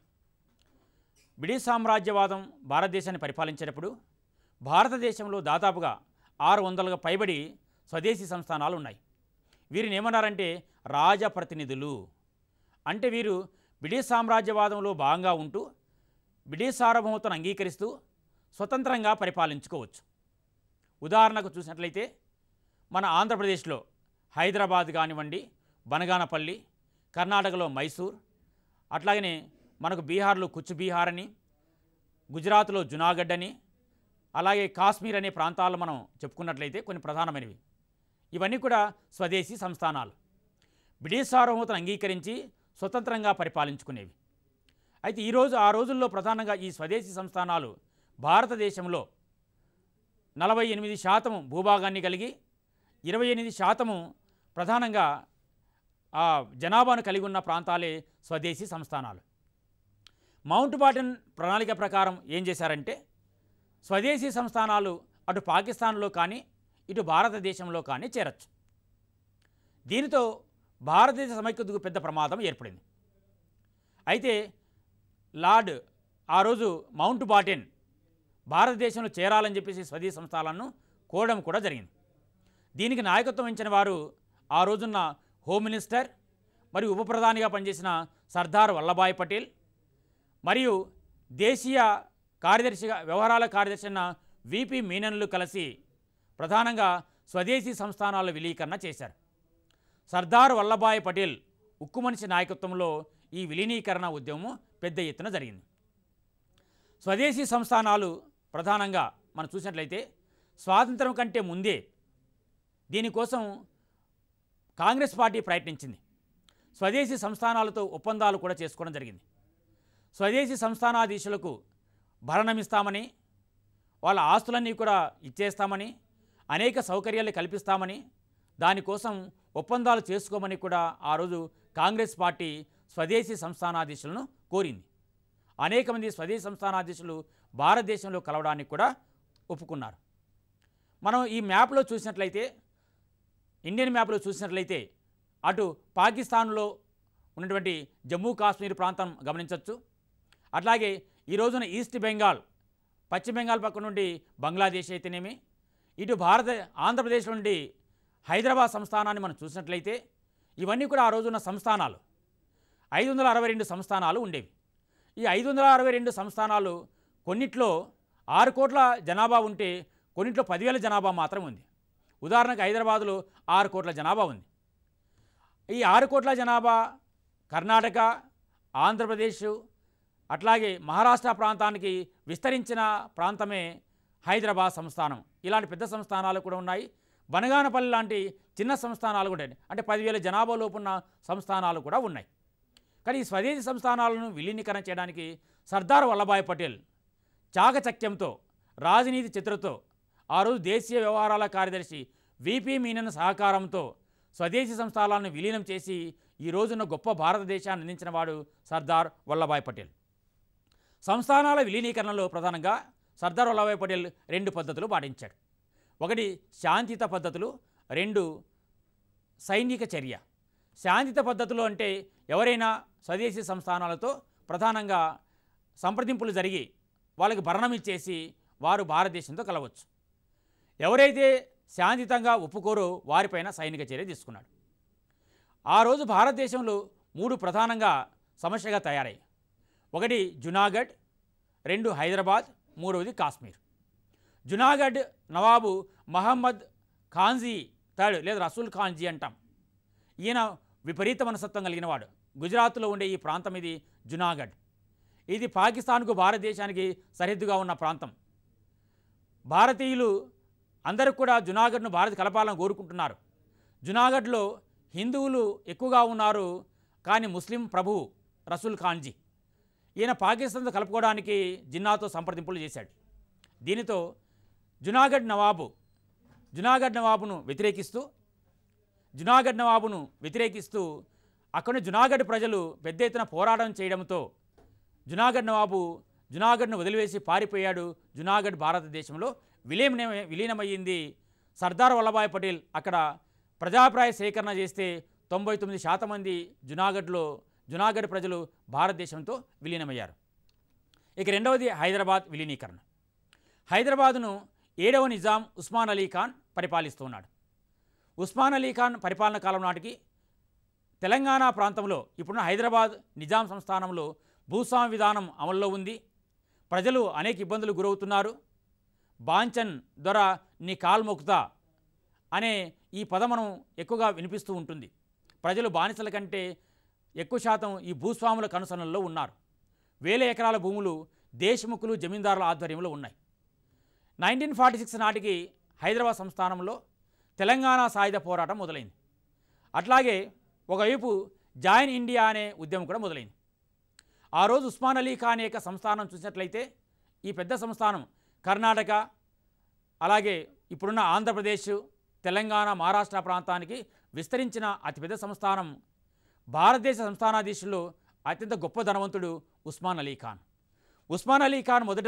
బ్రిటిష్ సామ్రాజ్యవాదం భారతదేశాన్ని పరిపాలించేటప్పుడు భారతదేశంలో దాదాపుగా ఆరు వందలుగా పైబడి స్వదేశీ సంస్థానాలు ఉన్నాయి వీరిని ఏమన్నారంటే రాజప్రతినిధులు అంటే వీరు బ్రిటిష్ సామ్రాజ్యవాదంలో భాగంగా ఉంటూ బ్రిటిష్ సార్వభౌమతను అంగీకరిస్తూ స్వతంత్రంగా పరిపాలించుకోవచ్చు ఉదాహరణకు చూసినట్లయితే మన ఆంధ్రప్రదేశ్లో హైదరాబాద్ కానివ్వండి బనగానపల్లి కర్ణాటకలో మైసూర్ అట్లాగనే మనకు బీహార్లో కుచ్ బీహార్ అని గుజరాత్లో జునాగఢ్ అని అలాగే కాశ్మీర్ అనే ప్రాంతాలు మనం చెప్పుకున్నట్లయితే కొన్ని ప్రధానమైనవి ఇవన్నీ కూడా స్వదేశీ సంస్థానాలు బ్రిటిష్ సార్వభౌమతను అంగీకరించి స్వతంత్రంగా పరిపాలించుకునేవి అయితే ఈరోజు ఆ రోజుల్లో ప్రధానంగా ఈ స్వదేశీ సంస్థానాలు భారతదేశంలో నలభై ఎనిమిది శాతం భూభాగాన్ని కలిగి ఇరవై ఎనిమిది శాతము ప్రధానంగా ఆ జనాభాను కలిగి ఉన్న ప్రాంతాలే స్వదేశీ సంస్థానాలు మౌంట్ బాటన్ ప్రణాళిక ప్రకారం ఏం చేశారంటే స్వదేశీ సంస్థానాలు అటు పాకిస్తాన్లో కానీ ఇటు భారతదేశంలో కానీ చేరచ్చు దీనితో భారతదేశ సమైక్యతకు పెద్ద ప్రమాదం ఏర్పడింది అయితే లార్డ్ ఆ రోజు మౌంట్ బాటెన్ భారతదేశంలో చేరాలని చెప్పేసి స్వదేశీ సంస్థానాలను కోరడం కూడా జరిగింది దీనికి నాయకత్వం వహించిన వారు ఆ రోజున్న హోమ్ మినిస్టర్ మరియు ఉప ప్రధానిగా పనిచేసిన సర్దార్ వల్లభాయ్ పటేల్ మరియు దేశీయ కార్యదర్శిగా వ్యవహారాల కార్యదర్శి అయిన విపి మీనన్లు కలిసి ప్రధానంగా స్వదేశీ సంస్థానాల విలీకరణ చేశారు సర్దార్ వల్లభాయ్ పటేల్ ఉక్కు మనిషి నాయకత్వంలో ఈ విలీనీకరణ ఉద్యమం పెద్ద ఎత్తున జరిగింది స్వదేశీ సంస్థానాలు ప్రధానంగా మనం చూసినట్లయితే స్వాతంత్రం కంటే ముందే దీనికోసం కాంగ్రెస్ పార్టీ ప్రయత్నించింది స్వదేశీ సంస్థానాలతో ఒప్పందాలు కూడా చేసుకోవడం జరిగింది స్వదేశీ సంస్థానాధీశులకు భరణమిస్తామని వాళ్ళ ఆస్తులన్నీ కూడా ఇచ్చేస్తామని అనేక సౌకర్యాలు కల్పిస్తామని దానికోసం ఒప్పందాలు చేసుకోమని కూడా ఆ రోజు కాంగ్రెస్ పార్టీ స్వదేశీ సంస్థానాధీశులను కోరింది అనేక మంది స్వదేశీ సంస్థానాధీశులు భారతదేశంలో కలవడానికి కూడా ఒప్పుకున్నారు మనం ఈ మ్యాప్లో చూసినట్లయితే ఇండియన్ మ్యాప్లో చూసినట్లయితే అటు పాకిస్తాన్లో ఉన్నటువంటి జమ్మూ కాశ్మీర్ ప్రాంతం గమనించవచ్చు అట్లాగే ఈ రోజున ఈస్ట్ బెంగాల్ పశ్చిమ బెంగాల్ పక్క నుండి బంగ్లాదేశ్ అయితేనేమి ఇటు భారత ఆంధ్రప్రదేశ్ నుండి హైదరాబాద్ సంస్థానాన్ని మనం చూసినట్లయితే ఇవన్నీ కూడా ఆ రోజున్న సంస్థానాలు ఐదు వందల అరవై రెండు సంస్థానాలు ఉండేవి ఈ ఐదు వందల అరవై రెండు సంస్థానాలు కొన్నిట్లో ఆరు కోట్ల జనాభా ఉంటే కొన్నిట్లో పదివేల జనాభా మాత్రం ఉంది ఉదాహరణకు హైదరాబాదులో ఆరు కోట్ల జనాభా ఉంది ఈ ఆరు కోట్ల జనాభా కర్ణాటక ఆంధ్రప్రదేశ్ అట్లాగే మహారాష్ట్ర ప్రాంతానికి విస్తరించిన ప్రాంతమే హైదరాబాద్ సంస్థానం ఇలాంటి పెద్ద సంస్థానాలు కూడా ఉన్నాయి బనగానపల్లి లాంటి చిన్న సంస్థానాలు కూడా ఉన్నాయి అంటే పదివేల జనాభా లోపున్న సంస్థానాలు కూడా ఉన్నాయి కానీ ఈ స్వదేశీ సంస్థానాలను విలీనీకరణ చేయడానికి సర్దార్ వల్లభాయ్ పటేల్ చాకచక్యంతో రాజనీతి చిత్రతో ఆ రోజు దేశీయ వ్యవహారాల కార్యదర్శి విపి మీనన్ సహకారంతో స్వదేశీ సంస్థానాలను విలీనం చేసి ఈ రోజున గొప్ప భారతదేశాన్ని అందించిన వాడు సర్దార్ వల్లభాయ్ పటేల్ సంస్థానాల విలీనీకరణలో ప్రధానంగా సర్దార్ వల్లభాయ్ పటేల్ రెండు పద్ధతులు పాటించాడు ఒకటి శాంతియుత పద్ధతులు రెండు సైనిక చర్య శాంతియుత పద్ధతులు అంటే ఎవరైనా స్వదేశీ సంస్థానాలతో ప్రధానంగా సంప్రదింపులు జరిగి వాళ్ళకి భరణం ఇచ్చేసి వారు భారతదేశంతో కలవచ్చు ఎవరైతే శాంతియుతంగా ఒప్పుకోరో వారిపైన సైనిక చర్య తీసుకున్నాడు ఆ రోజు భారతదేశంలో మూడు ప్రధానంగా సమస్యగా తయారయ్యాయి ఒకటి జునాగఢ్ రెండు హైదరాబాద్ మూడవది కాశ్మీర్ జునాగఢ్ నవాబు మహమ్మద్ ఖాన్జీ థర్డ్ లేదా రసూల్ ఖాన్జీ అంటాం ఈయన విపరీత మనస్తత్వం కలిగిన వాడు గుజరాత్లో ఉండే ఈ ప్రాంతం ఇది జునాగఢ్ ఇది పాకిస్తాన్కు భారతదేశానికి సరిహద్దుగా ఉన్న ప్రాంతం భారతీయులు అందరూ కూడా జునాగఢ్ను భారత్ కలపాలని కోరుకుంటున్నారు జునాగఢ్లో హిందువులు ఎక్కువగా ఉన్నారు కానీ ముస్లిం ప్రభు రసూల్ ఖాన్జీ ఈయన పాకిస్తాన్తో కలుపుకోవడానికి జిన్నాతో సంప్రదింపులు చేశాడు దీనితో జునాగఢ్ నవాబు జునాగఢ్ నవాబును వ్యతిరేకిస్తూ జునాగఢ్ నవాబును వ్యతిరేకిస్తూ అక్కడి జునాగఢ్ ప్రజలు పెద్ద ఎత్తున పోరాటం చేయడంతో జునాగఢ్ నవాబు జునాగఢ్ను వదిలివేసి పారిపోయాడు జునాగఢ్ భారతదేశంలో విలీన విలీనమయ్యింది సర్దార్ వల్లభాయ్ పటేల్ అక్కడ ప్రజాప్రాయ సేకరణ చేస్తే తొంభై తొమ్మిది శాతం మంది జునాగఢ్లో జునాగఢ్ ప్రజలు భారతదేశంతో విలీనమయ్యారు ఇక రెండవది హైదరాబాద్ విలీనీకరణ హైదరాబాదును ఏడవ నిజాం ఉస్మాన్ అలీ ఖాన్ పరిపాలిస్తూ ఉన్నాడు ఉస్మాన్ అలీ ఖాన్ పరిపాలన కాలం నాటికి తెలంగాణ ప్రాంతంలో ఇప్పుడున్న హైదరాబాద్ నిజాం సంస్థానంలో భూస్వామ్య విధానం అమల్లో ఉంది ప్రజలు అనేక ఇబ్బందులు గురవుతున్నారు బాంచన్ దొర నీ కాల్ మొక్కుతా అనే ఈ పదం మనం ఎక్కువగా వినిపిస్తూ ఉంటుంది ప్రజలు బానిసల కంటే ఎక్కువ శాతం ఈ భూస్వాముల కనుసనల్లో ఉన్నారు వేల ఎకరాల భూములు దేశముఖులు జమీందారుల ఆధ్వర్యంలో ఉన్నాయి నైన్టీన్ ఫార్టీ సిక్స్ నాటికి హైదరాబాద్ సంస్థానంలో తెలంగాణ సాయుధ పోరాటం మొదలైంది అట్లాగే ఒకవైపు జాయిన్ ఇండియా అనే ఉద్యమం కూడా మొదలైంది ఆ రోజు ఉస్మాన్ అలీ ఖాన్ యొక్క సంస్థానం చూసినట్లయితే ఈ పెద్ద సంస్థానం కర్ణాటక అలాగే ఇప్పుడున్న ఆంధ్రప్రదేశ్ తెలంగాణ మహారాష్ట్ర ప్రాంతానికి విస్తరించిన అతిపెద్ద సంస్థానం భారతదేశ సంస్థానాధీశుల్లో అత్యంత గొప్ప ధనవంతుడు ఉస్మాన్ అలీ ఖాన్ ఉస్మాన్ అలీ ఖాన్ మొదట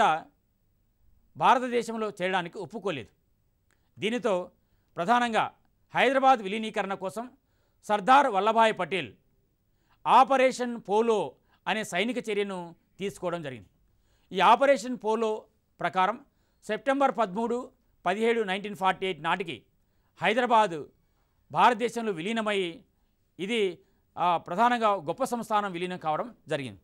భారతదేశంలో చేరడానికి ఒప్పుకోలేదు దీనితో ప్రధానంగా హైదరాబాద్ విలీనీకరణ కోసం సర్దార్ వల్లభాయ్ పటేల్ ఆపరేషన్ పోలో అనే సైనిక చర్యను తీసుకోవడం జరిగింది ఈ ఆపరేషన్ పోలో ప్రకారం సెప్టెంబర్ పదమూడు పదిహేడు నైన్టీన్ ఫార్టీ ఎయిట్ నాటికి హైదరాబాదు భారతదేశంలో విలీనమై ఇది ఆ, ప్రధానంగా గొప్ప సంస్థానం విలీనం కావడం జరిగింది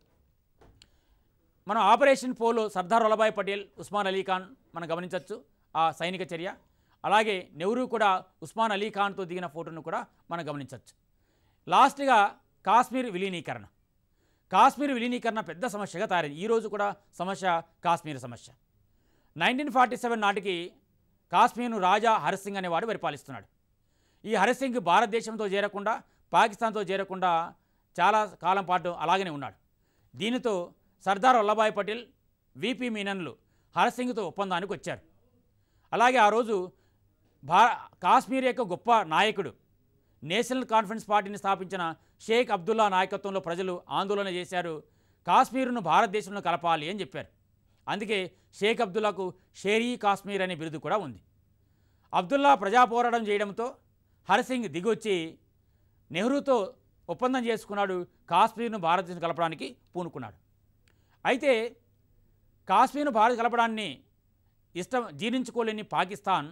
మనం ఆపరేషన్ పోలో సర్దార్ వల్లభాయ్ పటేల్ ఉస్మాన్ అలీ ఖాన్ మనం గమనించవచ్చు ఆ సైనిక చర్య అలాగే నెహ్రూ కూడా ఉస్మాన్ అలీ ఖాన్తో దిగిన ఫోటోను కూడా మనం గమనించవచ్చు లాస్ట్గా కాశ్మీర్ విలీనీకరణ కాశ్మీర్ విలీనీకరణ పెద్ద సమస్యగా తయారైంది ఈరోజు కూడా సమస్య కాశ్మీర్ సమస్య నైన్టీన్ ఫార్టీ సెవెన్ నాటికి కాశ్మీర్ను రాజా హరిసింగ్ అనేవాడు పరిపాలిస్తున్నాడు ఈ హరిసింగ్ భారతదేశంతో చేరకుండా పాకిస్తాన్తో చేరకుండా చాలా కాలం పాటు అలాగనే ఉన్నాడు దీనితో సర్దార్ వల్లభాయ్ పటేల్ విపి మీనన్లు హరసింగ్తో ఒప్పందానికి వచ్చారు అలాగే ఆ రోజు భా కాశ్మీర్ యొక్క గొప్ప నాయకుడు నేషనల్ కాన్ఫరెన్స్ పార్టీని స్థాపించిన షేక్ అబ్దుల్లా నాయకత్వంలో ప్రజలు ఆందోళన చేశారు కాశ్మీర్ను భారతదేశంలో కలపాలి అని చెప్పారు అందుకే షేక్ అబ్దుల్లాకు షేరీ కాశ్మీర్ అనే బిరుదు కూడా ఉంది అబ్దుల్లా ప్రజా పోరాటం చేయడంతో హరిసింగ్ దిగొచ్చి నెహ్రూతో ఒప్పందం చేసుకున్నాడు కాశ్మీర్ను భారతదేశం కలపడానికి పూనుకున్నాడు అయితే కాశ్మీర్ను భారత్ కలపడాన్ని ఇష్టం జీర్ణించుకోలేని పాకిస్తాన్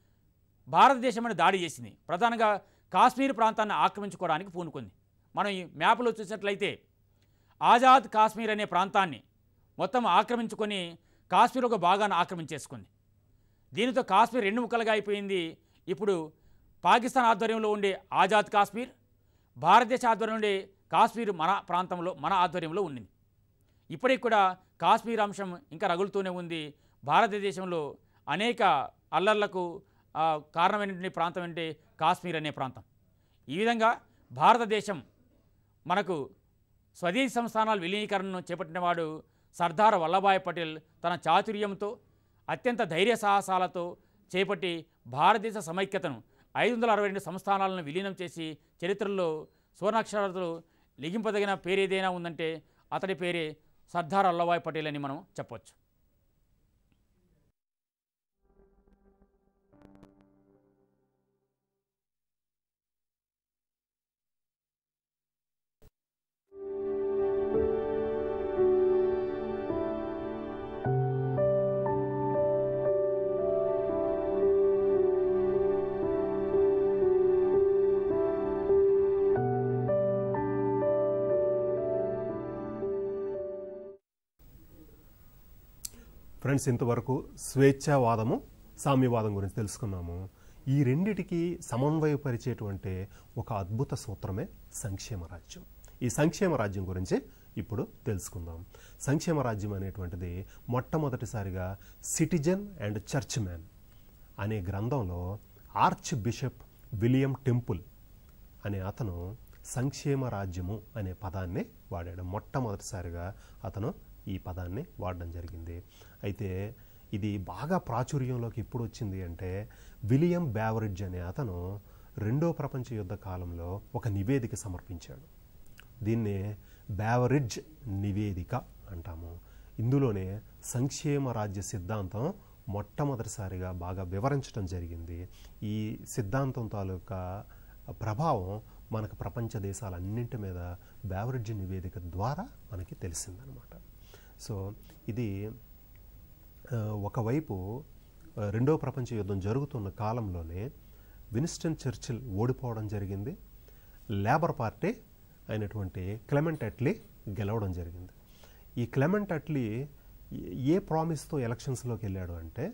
భారతదేశం మీద దాడి చేసింది ప్రధానంగా కాశ్మీర్ ప్రాంతాన్ని ఆక్రమించుకోవడానికి పూనుకుంది మనం ఈ మ్యాప్లో చూసినట్లయితే ఆజాద్ కాశ్మీర్ అనే ప్రాంతాన్ని మొత్తం ఆక్రమించుకొని కాశ్మీర్ ఒక భాగాన్ని ఆక్రమించేసుకుంది దీనితో కాశ్మీర్ రెండు ముక్కలుగా అయిపోయింది ఇప్పుడు పాకిస్తాన్ ఆధ్వర్యంలో ఉండే ఆజాద్ కాశ్మీర్ భారతదేశ ఆధ్వర్యంలో ఉండే కాశ్మీర్ మన ప్రాంతంలో మన ఆధ్వర్యంలో ఉండింది ఇప్పటికి కూడా కాశ్మీర్ అంశం ఇంకా రగులుతూనే ఉంది భారతదేశంలో అనేక అల్లర్లకు ఆ, కారణమైనటువంటి ప్రాంతం అంటే కాశ్మీర్ అనే ప్రాంతం ఈ విధంగా భారతదేశం మనకు స్వదేశీ సంస్థానాల విలీనీకరణను చేపట్టినవాడు సర్దార్ వల్లభాయ్ పటేల్ తన చాతుర్యంతో అత్యంత ధైర్య సాహసాలతో చేపట్టి భారతదేశ సమైక్యతను ఐదు వందల అరవై రెండు సంస్థానాలను విలీనం చేసి చరిత్రలో సువర్ణాక్షరాలతో లిగింపదగిన పేరేదైనా ఉందంటే అతడి పేరే సర్దార్ వల్లభాయ్ పటేల్ అని మనం చెప్పొచ్చు ఫ్రెండ్స్ ఇంతవరకు స్వేచ్ఛావాదము సామ్యవాదం గురించి తెలుసుకున్నాము ఈ రెండిటికి సమన్వయపరిచేటువంటి ఒక అద్భుత సూత్రమే సంక్షేమ రాజ్యం ఈ సంక్షేమ రాజ్యం గురించి ఇప్పుడు తెలుసుకుందాం సంక్షేమ రాజ్యం అనేటువంటిది మొట్టమొదటిసారిగా సిటిజన్ అండ్ చర్చ్ మ్యాన్ అనే గ్రంథంలో ఆర్చ్ బిషప్ విలియం టెంపుల్ అనే అతను సంక్షేమ రాజ్యము అనే పదాన్ని వాడాడు మొట్టమొదటిసారిగా అతను ఈ పదాన్ని వాడడం జరిగింది అయితే ఇది బాగా ప్రాచుర్యంలోకి ఎప్పుడు వచ్చింది అంటే విలియం బ్యావరిడ్జ్ అనే అతను రెండో ప్రపంచ యుద్ధ కాలంలో ఒక నివేదిక సమర్పించాడు దీన్నే బ్యావరిడ్జ్ నివేదిక అంటాము ఇందులోనే సంక్షేమ రాజ్య సిద్ధాంతం మొట్టమొదటిసారిగా బాగా వివరించడం జరిగింది ఈ సిద్ధాంతం తాలూకా ప్రభావం మనకు ప్రపంచ దేశాలన్నింటి మీద బ్యావరిడ్జ్ నివేదిక ద్వారా మనకి తెలిసిందనమాట సో ఇది ఆ, ఒకవైపు ఆ, రెండో ప్రపంచ యుద్ధం జరుగుతున్న కాలంలోనే విన్స్టన్ చర్చిల్ ఓడిపోవడం జరిగింది లేబర్ పార్టీ అయినటువంటి క్లెమెంట్ అట్లీ గెలవడం జరిగింది ఈ క్లెమెంట్ అట్లీ ఏ- ఏ ప్రామిస్తో ఎలక్షన్స్లోకి వెళ్ళాడు అంటే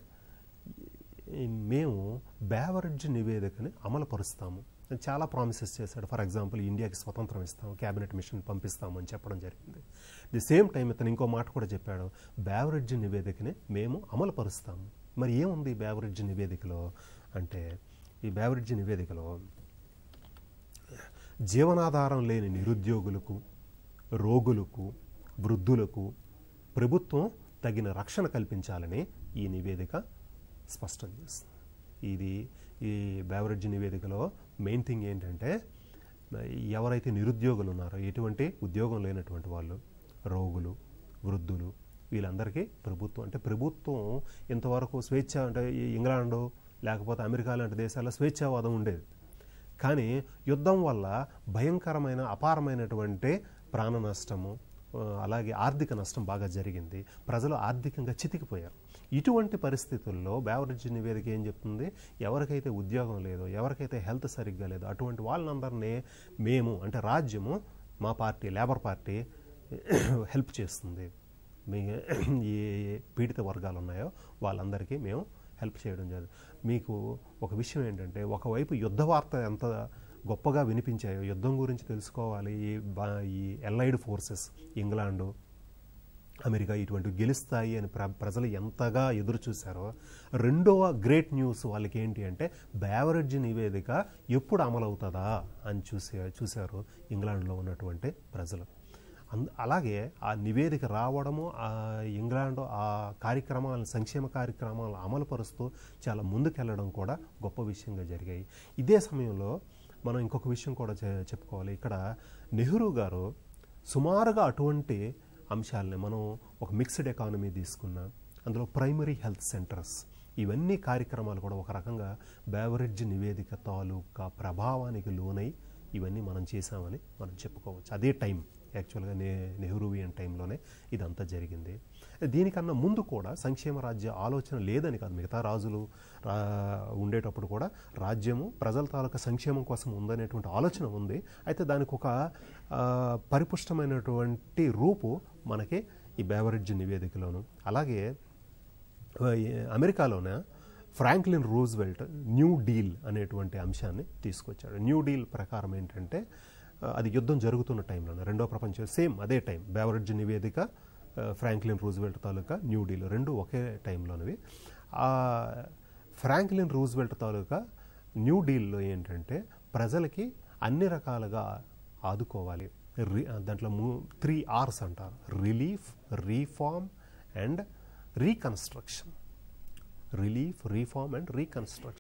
ఈ మేము బ్యావరేజ్ నివేదికని అమలు పరుస్తాము చాలా ప్రామిసెస్ చేశాడు ఫర్ ఎగ్జాంపుల్ ఇండియాకి స్వతంత్రం ఇస్తాము క్యాబినెట్ మిషన్ పంపిస్తాము అని చెప్పడం జరిగింది ది సేమ్ టైం ఇతను ఇంకో మాట కూడా చెప్పాడు బ్యావరేజ్ నివేదికని మేము అమలు పరుస్తాము మరి ఏముంది బ్యావరేజ్ నివేదికలో అంటే ఈ బ్యావరేజ్ నివేదికలో జీవనాధారం లేని నిరుద్యోగులకు రోగులకు వృద్ధులకు ప్రభుత్వం తగిన రక్షణ కల్పించాలని ఈ నివేదిక స్పష్టం చేస్తుంది ఇది ఈ బేవరేజ్ నివేదికలో మెయిన్ థింగ్ ఏంటంటే ఎవరైతే నిరుద్యోగులు ఉన్నారో ఎటువంటి ఉద్యోగం లేనటువంటి వాళ్ళు రోగులు వృద్ధులు వీళ్ళందరికీ ప్రభుత్వం అంటే ప్రభుత్వం ఇంతవరకు స్వేచ్ఛ అంటే ఈ ఇంగ్లాండ్ లేకపోతే అమెరికా లాంటి దేశాల్లో స్వేచ్ఛావాదం ఉండేది కానీ యుద్ధం వల్ల భయంకరమైన అపారమైనటువంటి ప్రాణ నష్టము ఆ, అలాగే ఆర్థిక నష్టం బాగా జరిగింది ప్రజలు ఆర్థికంగా చితికిపోయారు ఇటువంటి పరిస్థితుల్లో బేవరేజ్ నివేదిక ఏం చెప్తుంది ఎవరికైతే ఉద్యోగం లేదో ఎవరికైతే హెల్త్ సరిగ్గా లేదో అటువంటి వాళ్ళందరినీ మేము అంటే రాజ్యము మా పార్టీ లేబర్ పార్టీ హెల్ప్ చేస్తుంది మీ ఏ ఏ పీడిత వర్గాలు ఉన్నాయో వాళ్ళందరికీ మేము హెల్ప్ చేయడం జరుగుతుంది మీకు ఒక విషయం ఏంటంటే ఒకవైపు యుద్ధ వార్త ఎంత గొప్పగా వినిపించాయో యుద్ధం గురించి తెలుసుకోవాలి ఈ బా- ఈ ఎల్ఐడ్ ఫోర్సెస్ ఇంగ్లాండు అమెరికా ఇటువంటి గెలుస్తాయి అని ప్ర ప్రజలు ఎంతగా ఎదురు చూశారో రెండవ గ్రేట్ న్యూస్ వాళ్ళకి ఏంటి అంటే బేవరేజ్ నివేదిక ఎప్పుడు అమలవుతుందా అని చూసే చూశారు ఇంగ్లాండ్లో ఉన్నటువంటి ప్రజలు అంద అలాగే ఆ నివేదిక రావడము ఆ ఇంగ్లాండ్ ఆ కార్యక్రమాలను సంక్షేమ కార్యక్రమాలను అమలుపరుస్తూ చాలా ముందుకెళ్ళడం కూడా గొప్ప విషయంగా జరిగాయి ఇదే సమయంలో మనం ఇంకొక విషయం కూడా చె- చెప్పుకోవాలి ఇక్కడ నెహ్రూ గారు సుమారుగా అటువంటి అంశాలని మనం ఒక మిక్స్డ్ ఎకానమీ తీసుకున్నా అందులో ప్రైమరీ హెల్త్ సెంటర్స్ ఇవన్నీ కార్యక్రమాలు కూడా ఒక రకంగా బేవరేజ్ నివేదిక తాలూకా ప్రభావానికి లోనై ఇవన్నీ మనం చేసామని మనం చెప్పుకోవచ్చు అదే టైం యాక్చువల్గా నే నెహ్రూవియన్ టైంలోనే ఇదంతా జరిగింది దీనికన్నా ముందు కూడా సంక్షేమ రాజ్య ఆలోచన లేదని కాదు మిగతా రాజులు రా ఉండేటప్పుడు కూడా రాజ్యము ప్రజల తాలూకా సంక్షేమం కోసం ఉందనేటువంటి ఆలోచన ఉంది అయితే దానికి ఒక ఆ, పరిపుష్టమైనటువంటి రూపు మనకి ఈ బేవరేజ్ నివేదికలోను అలాగే ఈ అమెరికాలోనే ఫ్రాంక్లిన్ రూజ్వెల్ట్ న్యూ డీల్ అనేటువంటి అంశాన్ని తీసుకొచ్చాడు న్యూ డీల్ ప్రకారం ఏంటంటే ఆ, అది యుద్ధం జరుగుతున్న టైంలోనే రెండో ప్రపంచ సేమ్ అదే టైం బేవరేజ్ నివేదిక ఆ, ఫ్రాంక్లిన్ రూజ్వెల్ట్ తాలూకా న్యూ డీల్ రెండు ఒకే టైంలోనివి ఆ ఫ్రాంక్లిన్ రూజ్వెల్ట్ తాలూకా న్యూ డీల్లో ఏంటంటే ప్రజలకి అన్ని రకాలుగా ఆదుకోవాలి రి దాంట్లో త్రీ ఆర్స్ అంటారు relief reform and reconstruction relief reform and reconstruction